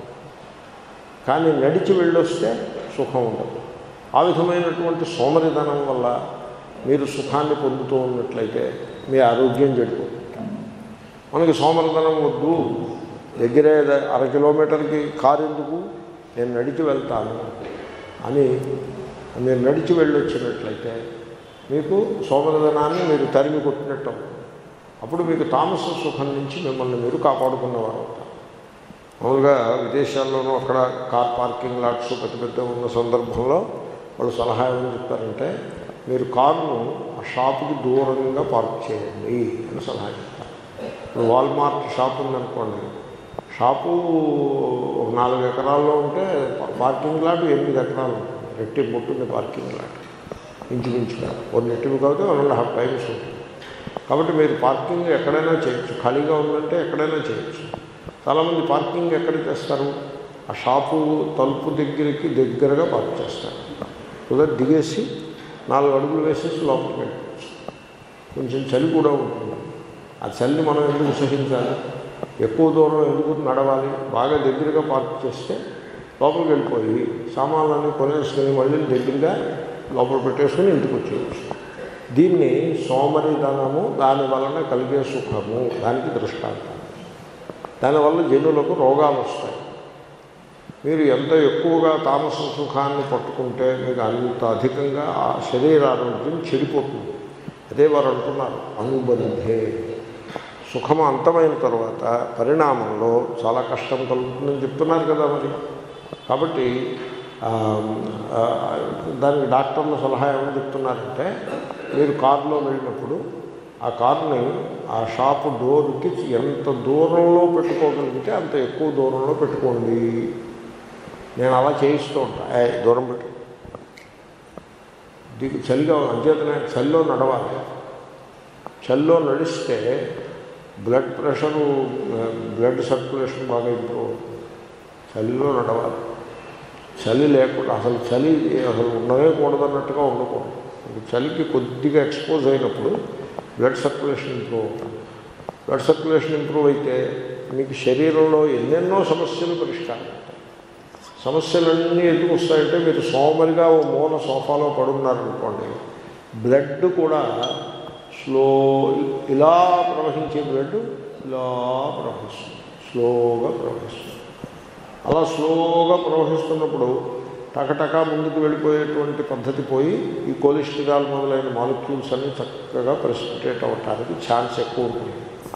కానీ నడిచి వెళ్ళొస్తే సుఖం ఉండదు ఆ విధమైనటువంటి సోమరిధనం వల్ల మీరు సుఖాన్ని పొందుతూ ఉన్నట్లయితే మీ ఆరోగ్యం చెడిపోతుంది మనకి సోమరిధనం వద్దు దగ్గరే ద- అర కిలోమీటర్కి కారు ఎందుకు నేను నడిచి వెళ్తాను అని మీరు నడిచి వెళ్ళొచ్చినట్లయితే మీకు సోమరిధనాన్ని మీరు తరిమి కొట్టినట్టు అవుతుంది. అప్పుడు మీకు తామస సుఖం నుంచి మిమ్మల్ని మీరు కాపాడుకున్నవారు అవుతారు మామూలుగా విదేశాల్లోనూ అక్కడ కార్ పార్కింగ్ లాట్స్ పెద్ద పెద్ద ఉన్న సందర్భంలో వాళ్ళు సలహా ఏమని చెప్తారంటే మీరు కారును ఆ షాపుకి దూరంగా పార్క్ చేయండి అని సలహా చెప్తారు ఇప్పుడు వాల్మార్ట్ షాప్ ఉందనుకోండి షాపు ఒక నాలుగు ఎకరాల్లో ఉంటే పా- పార్కింగ్ లాట్ ఎనిమిది ఎకరాలు ఉంటుంది రెట్టింపు ఉంటుంది పార్కింగ్ లాట్ ఇంచుమించుగా వన్ రెట్టింపు కాబట్టి వన్ అండ్ హాఫ్ టైమ్స్ ఉంటుంది కాబట్టి మీరు పార్కింగ్ ఎక్కడైనా చేయొచ్చు ఖాళీగా ఉందంటే ఎక్కడైనా చేయొచ్చు చాలామంది పార్కింగ్ ఎక్కడ చేస్తారు ఆ షాపు తలుపు దగ్గరికి దగ్గరగా పార్క్ చేస్తారు కుదర దిగేసి నాలుగు అడుగులు వేసేసి లోపలికి వెళ్ళిపోవచ్చు కొంచెం చలి కూడా ఉంటుంది ఆ చలిని మనం ఎందుకు సహించాలి ఎక్కువ దూరం ఎందుకు నడవాలి బాగా దగ్గరగా పార్క్ చేస్తే లోపలికి వెళ్ళిపోయి సామాన్లన్నీ కొనేసుకుని మళ్ళీ దగ్గరగా లోపల పెట్టేసుకుని ఇంటికి వచ్చేయచ్చు దీన్ని సోమరిధనము దాని వలన కలిగే సుఖము దానికి దృష్టాంతం దానివల్ల జనులకు రోగాలు వస్తాయి మీరు ఎంత ఎక్కువగా తామస సుఖాన్ని పట్టుకుంటే మీకు అంత అధికంగా ఆ శరీర ఆరోగ్యం చెడిపోతుంది అదే వారు అంటున్నారు అనుబంధే సుఖం అంతమైన తర్వాత పరిణామంలో చాలా కష్టం కలుగుతుందని చెప్తున్నారు కదా మరి కాబట్టి ఆ, ఆ, దానికి డాక్టర్ల సలహా ఏమని చెప్తున్నారంటే మీరు కారులో వెళ్ళినప్పుడు ఆ కారుని ఆ షాపు డోర్కి ఎంత దూరంలో పెట్టుకోగలిగితే అంత ఎక్కువ దూరంలో పెట్టుకోండి నేను అలా చేయిస్తూ ఉంటా ఏ దూరం పెట్టు దిగు చలిగా అంచేతనే చలిలో నడవాలి చలిలో నడిస్తే బ్లడ్ ప్రెషరు బ్లడ్ సర్క్యులేషన్ బాగా ఇంప్రూవ్ అవుతుంది చలిలో నడవాలి చలి లేకుండా అసలు చలి అసలు ఉండనే కూడదన్నట్టుగా ఉండకూడదు మీకు చలికి కొద్దిగా ఎక్స్పోజ్ అయినప్పుడు బ్లడ్ సర్క్యులేషన్ ఇంప్రూవ్ అవుతుంది బ్లడ్ సర్క్యులేషన్ ఇంప్రూవ్ అయితే మీకు శరీరంలో ఎన్నెన్నో సమస్యలు పరిష్కారం అవుతాయి సమస్యలన్నీ ఎందుకు వస్తాయంటే మీరు సోమరిగా ఓ మూల సోఫాలో పడున్నారనుకోండి బ్లడ్ కూడా స్లో ఇలా ప్రవహించే బ్లడ్ ఇలా ప్రవహిస్తుంది స్లోగా ప్రవహిస్తుంది అలా స్లోగా ప్రవహిస్తున్నప్పుడు టకటకా ముందుకు వెళ్ళిపోయేటువంటి పద్ధతి పోయి ఈ కొలెస్ట్రాల్ మొదలైన మాలిక్యూల్స్ అన్నీ చక్కగా ప్రెసిపిటేట్ అవ్వటానికి ఛాన్స్ ఎక్కువ ఉంటుంది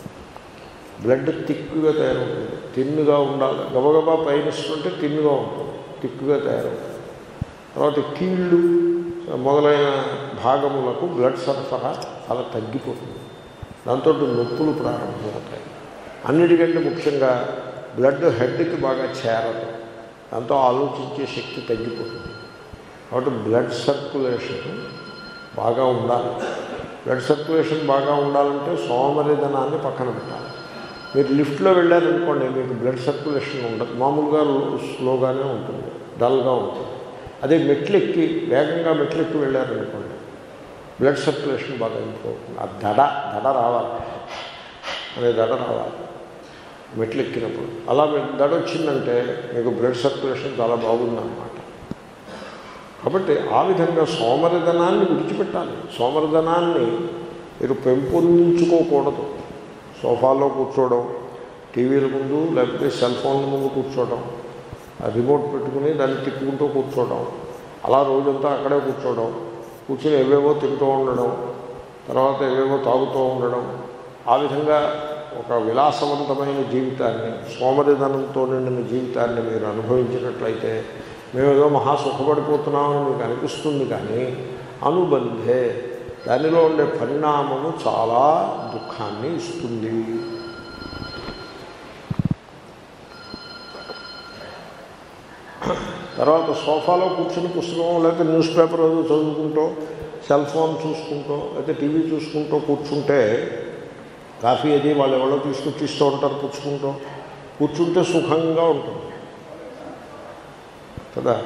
బ్లడ్ తిక్కుగా తయారవుతుంది తిన్నుగా ఉండాలి గబగబా పయనిస్తుంటే తిన్నుగా ఉంటుంది తిక్కుగా తయారవుతుంది తర్వాత కీళ్ళు మొదలైన భాగములకు బ్లడ్ సరఫరా చాలా తగ్గిపోతుంది దాంతో నొప్పులు ప్రారంభమవుతాయి అన్నిటికంటే ముఖ్యంగా బ్లడ్ హెడ్కి బాగా చేరదు దాంతో ఆలోచించే శక్తి తగ్గిపోతుంది కాబట్టి బ్లడ్ సర్క్యులేషన్ బాగా ఉండాలి బ్లడ్ సర్క్యులేషన్ బాగా ఉండాలంటే సోమరిధనాన్ని పక్కన పెట్టాలి మీరు లిఫ్ట్లో వెళ్ళారనుకోండి మీకు బ్లడ్ సర్క్యులేషన్ ఉండదు మామూలుగా స్లోగానే ఉంటుంది డల్గా ఉంటుంది అదే మెట్లెక్కి వేగంగా మెట్లెక్కి వెళ్ళారనుకోండి బ్లడ్ సర్క్యులేషన్ బాగా ఇంప్రూవ్ అవుతుంది ఆ దడ దడ రావాలి అనే దడ రావాలి మెట్లు ఎక్కినప్పుడు అలా మీకు దడ వచ్చిందంటే మీకు బ్లడ్ సర్క్యులేషన్ చాలా బాగుందన్నమాట కాబట్టి ఆ విధంగా సోమరిధనాన్ని విడిచిపెట్టాలి సోమరిధనాన్ని మీరు పెంపొందించుకోకూడదు సోఫాలో కూర్చోవడం టీవీల ముందు లేకపోతే సెల్ ఫోన్ల ముందు కూర్చోవడం ఆ రిమోట్ పెట్టుకుని దాన్ని తిప్పుకుంటూ కూర్చోవడం అలా రోజంతా అక్కడే కూర్చోవడం కూర్చొని ఏవేవో తింటూ ఉండడం తర్వాత ఏవేవో తాగుతూ ఉండడం ఆ విధంగా ఒక విలాసవంతమైన జీవితాన్ని సోమరిధనంతో నిండిన జీవితాన్ని మీరు అనుభవించినట్లయితే మేము ఏదో మహా సుఖపడిపోతున్నామని మీకు అనిపిస్తుంది కానీ అనుబంధే దానిలో ఉండే పరిణామము చాలా దుఃఖాన్ని ఇస్తుంది తర్వాత సోఫాలో కూర్చుని పుస్తకం లేకపోతే న్యూస్ పేపర్ ఏదో చదువుకుంటూ సెల్ ఫోన్ చూసుకుంటూ లేకపోతే టీవీ చూసుకుంటూ కూర్చుంటే కాఫీ అది వాళ్ళు ఎవరో తీసుకొచ్చి ఇస్తూ ఉంటారు పుచ్చుకుంటూ కూర్చుంటే సుఖంగా ఉంటుంది కదా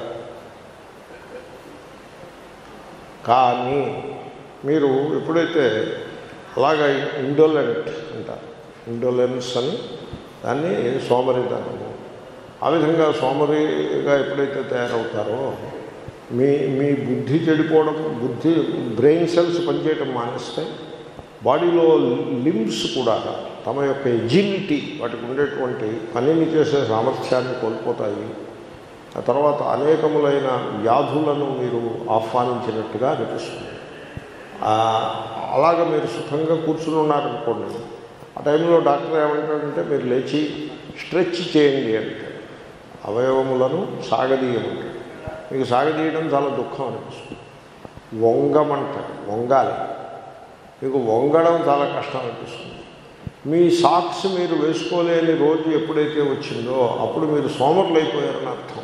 కానీ మీరు ఎప్పుడైతే అలాగ ఇండోలెంట్ అంటారు ఇండోలెన్స్ అని దాన్ని సోమరితనము ఆ విధంగా సోమరిగా ఎప్పుడైతే తయారవుతారో మీ మీ బుద్ధి చెడిపోవడం బుద్ధి బ్రెయిన్ సెల్స్ పనిచేయటం మానేస్తాయి బాడీలో లిమ్స్ కూడా తమ యొక్క ఎజిలిటీ వాటికి ఉండేటువంటి పనిని చేసే సామర్థ్యాన్ని కోల్పోతాయి ఆ తర్వాత అనేకములైన వ్యాధులను మీరు ఆహ్వానించినట్టుగా అనిపిస్తుంది ఆ, అలాగ మీరు సుఖంగా కూర్చుని ఉన్నారనుకోండి ఆ టైంలో డాక్టర్ ఏమంటాడంటే మీరు లేచి స్ట్రెచ్ చేయండి అంటాడు అవయవములను సాగదీయమంటాడు మీకు సాగదీయడం చాలా దుఃఖం అనిపిస్తుంది వంగమంటాడు వంగాలి మీకు వంగడం చాలా కష్టం అనిపిస్తుంది మీ సాక్స్ మీరు వేసుకోలేని రోజు ఎప్పుడైతే వచ్చిందో అప్పుడు మీరు సోమరులు అయిపోయారని అర్థం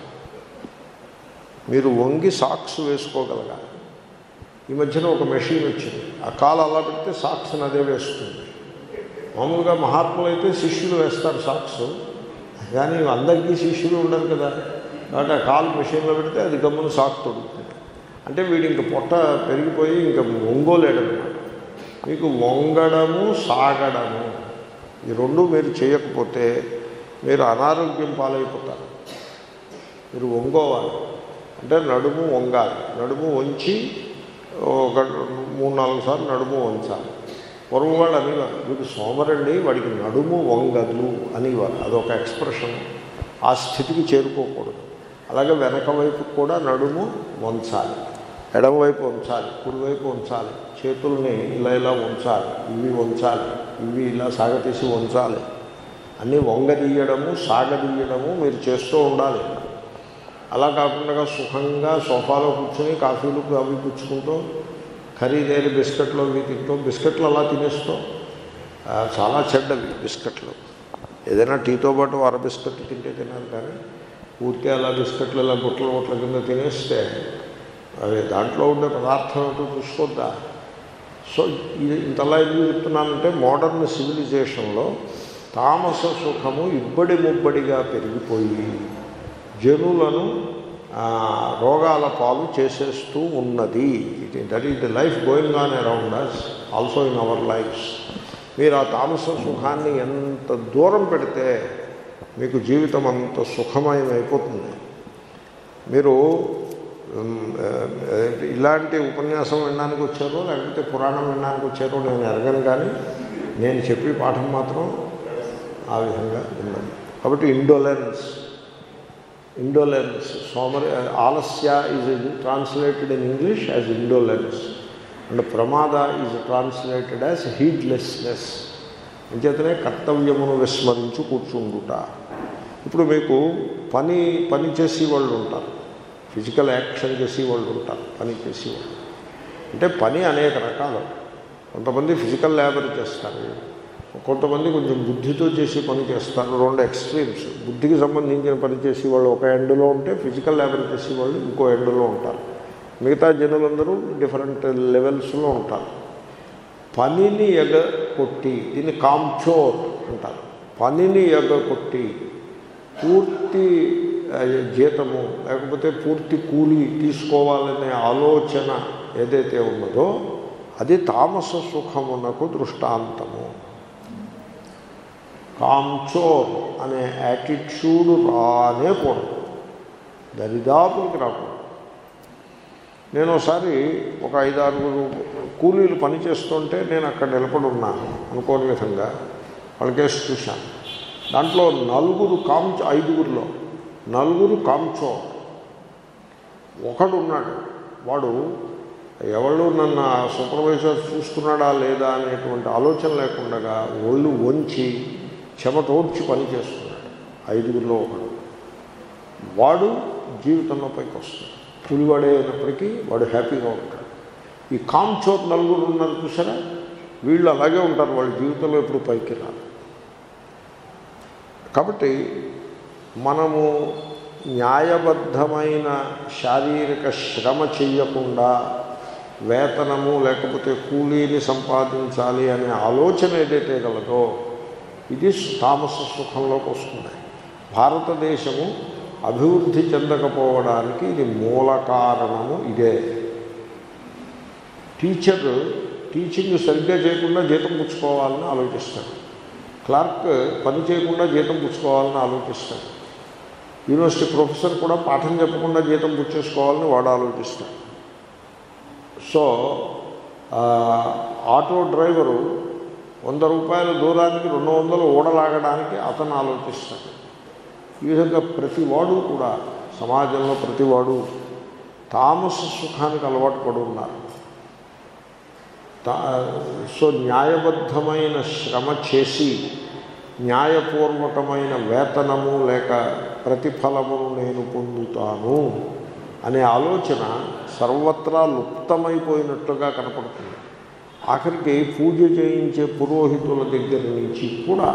మీరు వంగి సాక్స్ వేసుకోగలగాలి ఈ మధ్యన ఒక మెషిన్ వచ్చింది ఆ కాలు అలా పెడితే సాక్స్ని అదే వేస్తుంది మామూలుగా మహాత్ములు అయితే శిష్యులు వేస్తారు సాక్స్ కానీ అందరికీ శిష్యులు ఉండరు కదా కాబట్టి ఆ కాలు మెషిన్లో పెడితే అది గమ్మున సాక్ తొడుగుతుంది అంటే వీడు ఇంక పొట్ట పెరిగిపోయి ఇంకా ఒంగోలేడనమాట మీకు వంగడము సాగడము ఈ రెండు మీరు చేయకపోతే మీరు అనారోగ్యం పాలైపోతారు మీరు వంగోవాలి అంటే నడుము వంగాలి నడుము వంచి ఒక మూడు నాలుగు సార్లు నడుము వంచాలి పూర్వం వాళ్ళు అనేవారు వీడు సోమరండి వాడికి నడుము వంగదు అనేవారు అదొక ఎక్స్ప్రెషన్ ఆ స్థితికి చేరుకోకూడదు అలాగే వెనక వైపు కూడా నడుము వంచాలి ఎడమవైపు ఉంచాలి కుడివైపు ఉంచాలి చేతుల్ని ఇలా ఇలా ఉంచాలి ఇవి ఉంచాలి ఇవి ఇలా సాగతీసి ఉంచాలి అన్నీ వంగదీయడము సాగదీయడము మీరు చేస్తూ ఉండాలి అలా కాకుండా సుఖంగా సోఫాలో కూర్చొని కాఫీలు అవి పుచ్చుకుంటూ ఖరీదైన బిస్కెట్లు అవి తింటూ బిస్కెట్లు అలా తినేస్తూ ఆ, చాలా చెడ్డవి బిస్కెట్లు ఏదైనా టీతో పాటు అర బిస్కెట్ తింటే తినాలి కానీ ఊరికే అలా బిస్కెట్లు ఇలా గుట్ల గుట్ల కింద తినేస్తే అవి దాంట్లో ఉండే పదార్థం ఏమిటో చూసుకోద్దా సో ఇది ఇంతలా ఎందుకు చెప్తున్నానంటే మోడర్న్ సివిలైజేషన్లో తామస సుఖము ఇబ్బడి ముబ్బడిగా పెరిగిపోయి జనులను ఆ, రోగాల పాలు చేసేస్తూ ఉన్నది ఇది that is the life going on around us also in our lives మీరు ఆ తామస సుఖాన్ని ఎంత దూరం పెడితే మీకు జీవితం అంత సుఖమయం అయిపోతుంది మీరు ఉమ్, ఆ, ఇలాంటి ఉపన్యాసం వినడానికి వచ్చారో లేకపోతే పురాణం వినడానికి వచ్చారో నేను ఎరగను కానీ నేను చెప్పే పాఠం మాత్రం ఆ విధంగా ఉన్నది కాబట్టి ఇండోలెన్స్ ఇండోలెన్స్ సోమరి ఆలస్య is translated in English as indolence and ప్రమాద ఈజ్ ట్రాన్స్లేటెడ్ యాజ్ హీడ్లెస్నెస్ అంచేతనే కర్తవ్యమును విస్మరించు కూర్చుండుట ఇప్పుడు మీకు పని పని చేసే వాళ్ళు ఉంటారు ఫిజికల్ యాక్షన్ చేసే వాళ్ళు ఉంటారు పని చేసేవాళ్ళు అంటే పని అనేక రకాలు కొంతమంది ఫిజికల్ లేబర్ చేస్తారు కొంతమంది కొంచెం బుద్ధితో చేసి పని చేస్తారు రెండు ఎక్స్ట్రీమ్స్ బుద్ధికి సంబంధించిన పని చేసే వాళ్ళు ఒక ఎండ్లో ఉంటే ఫిజికల్ లేబర్ చేసే వాళ్ళు ఇంకో ఎండ్లో ఉంటారు మిగతా జనులందరూ డిఫరెంట్ లెవెల్స్లో ఉంటారు పనిని ఎగకొట్టి దీన్ని కాంచోర్ అంటారు పనిని ఎగకొట్టి పూర్తి ఆ, జీతము లేకపోతే పూర్తి కూలి తీసుకోవాలనే ఆలోచన ఏదైతే ఉన్నదో అది తామస సుఖమునకు దృష్టాంతము కాంచోర్ అనే యాటిట్యూడ్ రానే కూడదు దరిదాపులకి రాకూడదు నేను ఒకసారి ఒక ఐదారుగురు కూలీలు పని చేస్తుంటే నేను అక్కడ నిలబడి ఉన్నాను అనుకోని విధంగా వాళ్ళకేసి చూశాను దాంట్లో నలుగురు కాంచ ఐదుగురిలో నలుగురు కాంచో ఒకడు ఉన్నాడు వాడు ఎవళ్ళు నన్ను ఆ సూపర్వైజర్ చూస్తున్నాడా లేదా అనేటువంటి ఆలోచన లేకుండా ఒళ్ళు వంచి చెమటోడ్చి పని చేస్తున్నాడు ఐదుగురిలో ఒకడు వాడు జీవితంలో పైకి వస్తాడు పులివాడే అయినప్పటికీ వాడు హ్యాపీగా ఉంటాడు ఈ కాంచోర్ నలుగురు ఉన్నారు చూసారా వీళ్ళు అలాగే ఉంటారు వాళ్ళ జీవితంలో ఎప్పుడు పైకి రారు కాబట్టి మనము న్యాయబద్ధమైన శారీరక శ్రమ చెయ్యకుండా వేతనము లేకపోతే కూలీని సంపాదించాలి అనే ఆలోచన ఏదైతే గలదో ఇది తామస సుఖంలోకి వస్తుంది భారతదేశము అభివృద్ధి చెందకపోవడానికి ఇది మూల కారణము ఇదే టీచర్ టీచింగ్ సరిగ్గా చేయకుండా జీతం పుచ్చుకోవాలని ఆలోచిస్తాడు క్లార్క్ పని చేయకుండా జీతం పుచ్చుకోవాలని ఆలోచిస్తాడు యూనివర్సిటీ ప్రొఫెసర్ కూడా పాఠం చెప్పకుండా జీతం పుచ్చేసుకోవాలని వాడు ఆలోచిస్తాడు సో ఆ, ఆటో డ్రైవరు వంద రూపాయల దూరానికి రెండు వందలు ఓడలాగడానికి అతను ఆలోచిస్తాడు ఈ విధంగా ప్రతివాడు కూడా సమాజంలో ప్రతివాడు తామస సుఖానికి అలవాటు పడి ఉన్నారు తా- సో న్యాయబద్ధమైన శ్రమ చేసి న్యాయపూర్వకమైన వేతనము లేక ప్రతిఫలమును నేను పొందుతాను అనే ఆలోచన సర్వత్రా లుప్తమైపోయినట్టుగా కనపడుతుంది ఆఖరికి పూజ చేయించే పురోహితుల దగ్గర నుంచి కూడా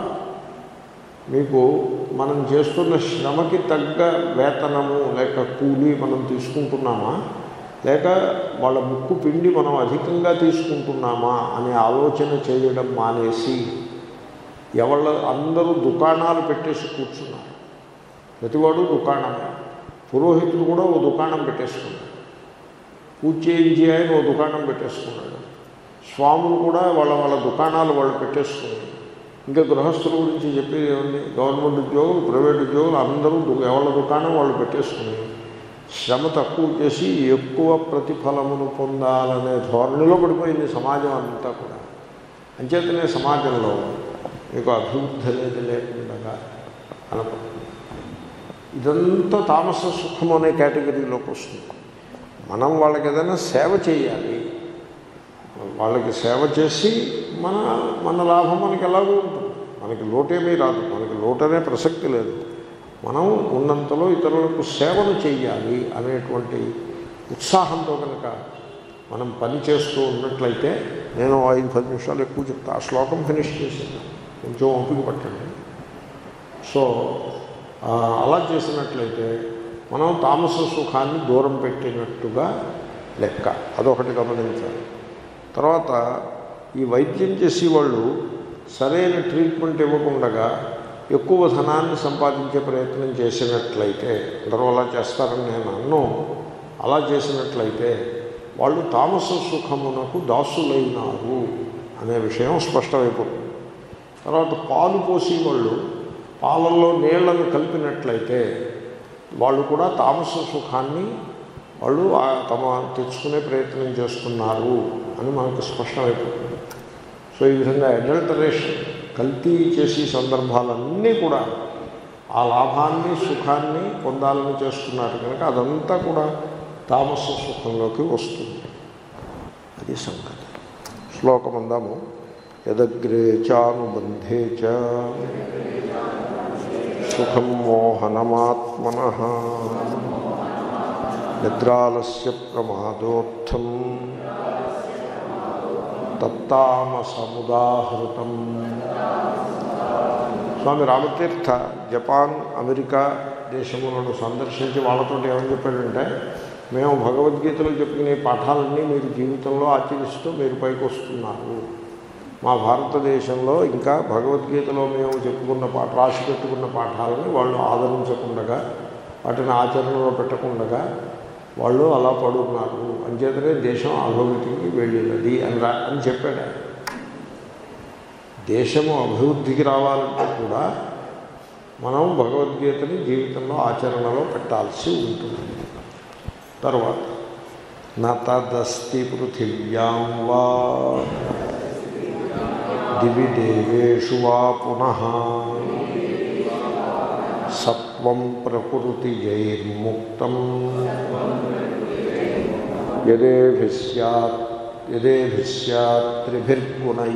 మీకు మనం చేస్తున్న శ్రమకి తగ్గ వేతనము లేక కూలి మనం తీసుకుంటున్నామా లేక వాళ్ళ ముక్కు పిండి మనం అధికంగా తీసుకుంటున్నామా అనే ఆలోచన చేయడం మానేసి ఎవళ్ళ అందరూ దుకాణాలు పెట్టేసి కూర్చున్నారు ప్రతివాడు దుకాణమే పురోహితుడు కూడా ఓ దుకాణం పెట్టేసుకున్నాడు పూజ చేయించి ఆయన ఓ దుకాణం పెట్టేసుకున్నాడు స్వాములు కూడా వాళ్ళ వాళ్ళ దుకాణాలు వాళ్ళు పెట్టేసుకున్నారు ఇంకా గృహస్థుల గురించి చెప్పేది ఏముంది గవర్నమెంట్ ఉద్యోగులు ప్రైవేట్ ఉద్యోగులు అందరూ దు- ఎవరి దుకాణం వాళ్ళు పెట్టేసుకున్నారు శ్రమ తక్కువ చేసి ఎక్కువ ప్రతిఫలమును పొందాలనే ధోరణిలో పడిపోయింది సమాజం అంతా కూడా అంచేతనే సమాజంలో మీకు అభివృద్ధి అనేది లేకుండా కనపడుతుంది ఇదంతా తామస సుఖం అనే కేటగిరీలోకి వస్తుంది మనం వాళ్ళకి ఏదైనా సేవ చేయాలి వాళ్ళకి సేవ చేసి మన మన లాభం మనకి ఎలాగో ఉంటుంది మనకి లోటేమీ రాదు మనకి లోటనే ప్రసక్తి లేదు మనం ఉన్నంతలో ఇతరులకు సేవను చేయాలి అనేటువంటి ఉత్సాహంతో కనుక మనం పని చేస్తూ ఉన్నట్లయితే నేను ఐదు పది నిమిషాలు ఎక్కువ చెప్తా ఆ శ్లోకం ఫినిష్ చేసాను కొంచెం ఓపిక పట్టండి సో ఆ, అలా చేసినట్లయితే మనం తామస సుఖాన్ని దూరం పెట్టినట్టుగా లెక్క అదొకటి గమనించాలి తర్వాత ఈ వైద్యం చేసి వాళ్ళు సరైన ట్రీట్మెంట్ ఇవ్వకుండా ఎక్కువ ధనాన్ని సంపాదించే ప్రయత్నం చేసినట్లయితే అందరూ అలా చేస్తారని నేను అన్ను అలా చేసినట్లయితే వాళ్ళు తామస సుఖమునకు దాసులైనారు అనే విషయం స్పష్టమైపోతుంది తర్వాత పాలు పోసి వాళ్ళు పాలల్లో నీళ్లను కలిపినట్లయితే వాళ్ళు కూడా తామస సుఖాన్ని వాళ్ళు ఆ తమ తెచ్చుకునే ప్రయత్నం చేస్తున్నారు అని మనకు స్పష్టమైపోతుంది సో ఈ విధంగా అడల్టరేషన్ కల్తీ చేసే సందర్భాలన్నీ కూడా ఆ లాభాన్ని సుఖాన్ని పొందాలని చేస్తున్నారు కనుక అదంతా కూడా తామస సుఖంలోకి వస్తుంది అది సంగతి శ్లోకం అందాము యదగ్రే చానుబంధే చ సుఖం మోహనమాత్మన నిద్రాలస్య ప్రమాదోత్థం తత్తామసముదాహృతం స్వామి రామతీర్థ జపాన్ అమెరికా దేశములను సందర్శించి వాళ్ళతో ఏమని చెప్పాడంటే మేము భగవద్గీతలో చెప్పుకునే పాఠాలన్నీ మీరు జీవితంలో ఆచరిస్తూ మీరు పైకి వస్తున్నారు మా భారతదేశంలో ఇంకా భగవద్గీతలో మేము చెప్పుకున్న పాఠ రాసి పెట్టుకున్న పాఠాలని వాళ్ళు ఆదరించకుండా వాటిని ఆచరణలో పెట్టకుండా వాళ్ళు అలా పడున్నారు అంచేతనే దేశం అభివృద్ధికి వెళ్ళినది అని రా అని చెప్పాడు ఆయన. దేశము అభివృద్ధికి రావాలంటే కూడా మనం భగవద్గీతని జీవితంలో ఆచరణలో పెట్టాల్సి ఉంటుంది తర్వాత నతదస్తి పృథివ్యాం వా దివి దేవేషు వా పునః సత్వం ప్రకృతి జైర్ముక్తం యదేభిస్యాత్ యదేభిస్యాత్ త్రిభిర్గుణై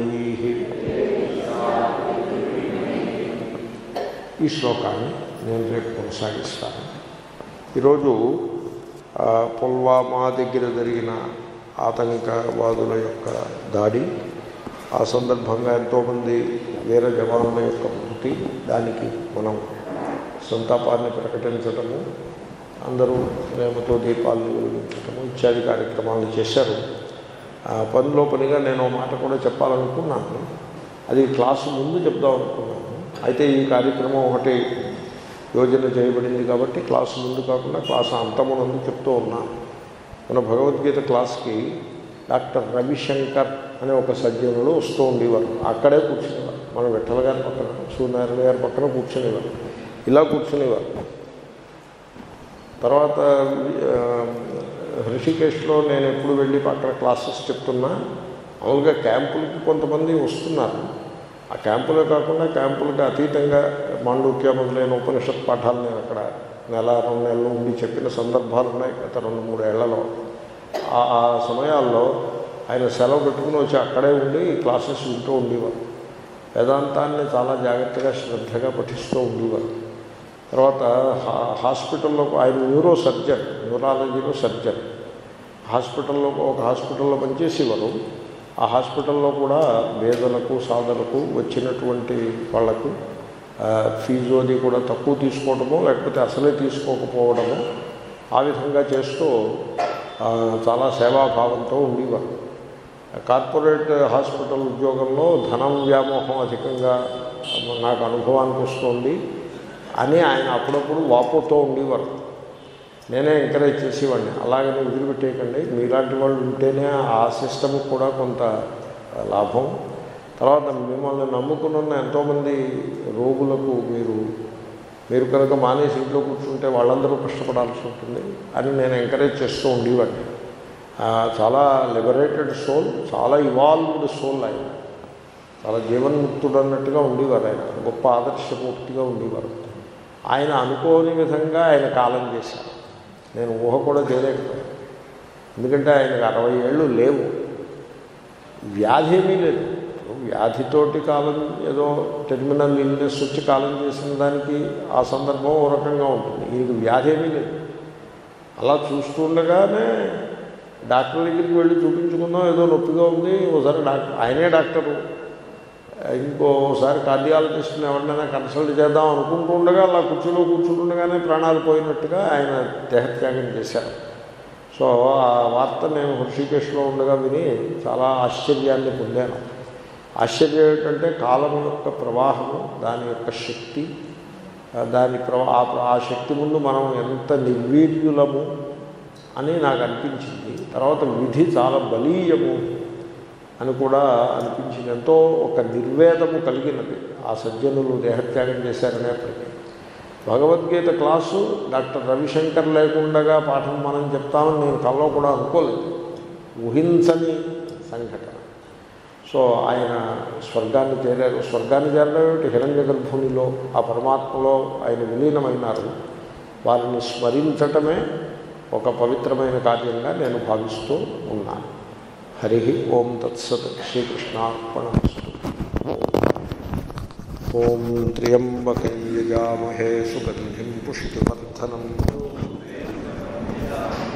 ఈ శ్లోకాన్ని నేను రేపు కొనసాగిస్తాను ఈరోజు ఆ, పుల్వామా దగ్గర జరిగిన ఆతంకవాదుల యొక్క దాడి ఆ సందర్భంగా ఎంతోమంది వీర జవాన్ల యొక్క మృతి దానికి మనం సంతాపాన్ని ప్రకటించటము అందరూ ప్రేమతో దీపాలను వెలిగించటము ఇత్యాది కార్యక్రమాలు చేశారు ఆ పనిలో పనిగా నేను ఓ మాట కూడా చెప్పాలనుకున్నాను అది క్లాసు ముందు చెప్దాం అనుకున్నాను అయితే ఈ కార్యక్రమం ఒకటి యోజన చేయబడింది కాబట్టి క్లాసు ముందు కాకుండా క్లాసు అంతమునందు చెప్తూ ఉన్నాను మన భగవద్గీత క్లాస్కి డాక్టర్ రవిశంకర్ అనే ఒక సజ్జనులు వస్తూ ఉండేవారు అక్కడే కూర్చునేవారు మన విఠల గారి పక్కన సూర్యనారాయణ గారి పక్కన కూర్చునేవారు ఇలా కూర్చునేవారు తర్వాత ఆ, హృషికేశ్లో నేను ఎప్పుడు వెళ్ళి అక్కడ క్లాసెస్ చెప్తున్నా మామూలుగా క్యాంపులకి కొంతమంది వస్తున్నారు ఆ క్యాంపులే కాకుండా క్యాంపులకి అతీతంగా మాండూక్య మొదలైన ఉపనిషత్ పాఠాలు నేను అక్కడ నెల రెండు నెలలు ఉండి చెప్పిన సందర్భాలు ఉన్నాయి గత రెండు మూడు ఏళ్లలో ఆ ఆ సమయాల్లో ఆయన సెలవు పెట్టుకుని వచ్చి అక్కడే ఉండి క్లాసెస్ వింటూ ఉండేవారు వేదాంతాన్ని చాలా జాగ్రత్తగా శ్రద్ధగా పఠిస్తూ ఉండేవారు తర్వాత హా- హాస్పిటల్లో ఆయన న్యూరో సర్జన్ న్యూరాలజీలో సర్జన్ హాస్పిటల్లో ఒక హాస్పిటల్లో పనిచేసేవారు ఆ హాస్పిటల్లో కూడా పేదలకు సాధలకు వచ్చినటువంటి వాళ్లకు ఆ, ఫీజు అది కూడా తక్కువ తీసుకోవడమో లేకపోతే అసలే తీసుకోకపోవడమో ఆ విధంగా చేస్తూ ఆ, చాలా సేవాభావంతో ఉండేవారు కార్పొరేట్ హాస్పిటల్ ఉద్యోగంలో ధనం వ్యామోహం అధికంగా నాకు అనుభవానికి వస్తుంది అని ఆయన అప్పుడప్పుడు వాపోతూ ఉండేవారు నేనే ఎంకరేజ్ చేసేవాడిని అలాగని వదిలిపెట్టేయకండి మీలాంటి వాళ్ళు ఉంటేనే ఆ సిస్టమ్ కూడా కొంత లాభం తర్వాత మిమ్మల్ని నమ్ముకుని ఉన్న ఎంతోమంది రోగులకు మీరు మీరు కనుక మానేసి ఇంట్లో కూర్చుంటే వాళ్ళందరూ కష్టపడాల్సి ఉంటుంది అని నేను ఎంకరేజ్ చేస్తూ ఉండేవాడిని ఆ, చాలా లిబరేటెడ్ సోల్ చాలా ఇవాల్వ్డ్ సోల్ ఆయన చాలా జీవన్ముక్తుడు అన్నట్టుగా ఉండేవారు ఆయన గొప్ప ఆదర్శమూర్తిగా ఉండేవారు ఆయన అనుకోని విధంగా ఆయన కాలం చేశారు నేను ఊహ కూడా చేయలేకపోయాను ఎందుకంటే ఆయనకు అరవై ఏళ్ళు లేవు వ్యాధి ఏమీ లేదు వ్యాధితోటి కాలం ఏదో టెర్మినల్ ఇల్నెస్ వచ్చి కాలం చేసిన దానికి ఆ సందర్భం ఓ రకంగా ఉంటుంది ఈయనకు వ్యాధి ఏమీ లేదు అలా చూస్తుండగానే డాక్టర్ దగ్గరికి వెళ్ళి చూపించుకుందాం ఏదో నొప్పిగా ఉంది ఓసారి డాక్టర్ ఆయనే డాక్టరు ఇంకోసారి కార్డియాలజిస్ట్ని ఎవరినైనా కన్సల్ట్ చేద్దాం అనుకుంటూ ఉండగా అలా కుర్చీలో కూర్చుంటుండగానే ప్రాణాలు పోయినట్టుగా ఆయన దేహత్యాగం చేశారు సో ఆ వార్త నేను హృషికేశ్లో ఉండగా విని చాలా ఆశ్చర్యాన్ని పొందాను ఆశ్చర్యం ఏంటంటే కాలం యొక్క ప్రవాహము దాని యొక్క శక్తి ఆ దాని ప్రవా ఆ- ఆ శక్తి ముందు మనం ఎంత నిర్వీర్యులము అని నాకు అనిపించింది తర్వాత విధి చాలా బలీయము అని కూడా అనిపించింది ఎంతో ఒక నిర్వేదము కలిగినది ఆ సజ్జనులు దేహత్యాగం చేశారనేప్పటికీ భగవద్గీత క్లాసు డాక్టర్ రవిశంకర్ లేకుండగా పాఠం మనం చెప్తామని నేను కల్లో కూడా అనుకోలేదు ఊహించని సంఘటన సో ఆయన స్వర్గాన్ని చేరారు స్వర్గాన్ని చేరడం ఏమిటి హిరణ్య గర్భునిలో ఆ పరమాత్మలో ఆయన విలీనమైనారు వారిని స్మరించటమే ఒక పవిత్రమైన కార్యంగా నేను భావిస్తూ ఉన్నాను హరి ఓం తత్సత్ శ్రీకృష్ణార్పణమస్తు ఓం త్ర్యంబకం యజామహే సుగంధిం పుష్టివర్ధనం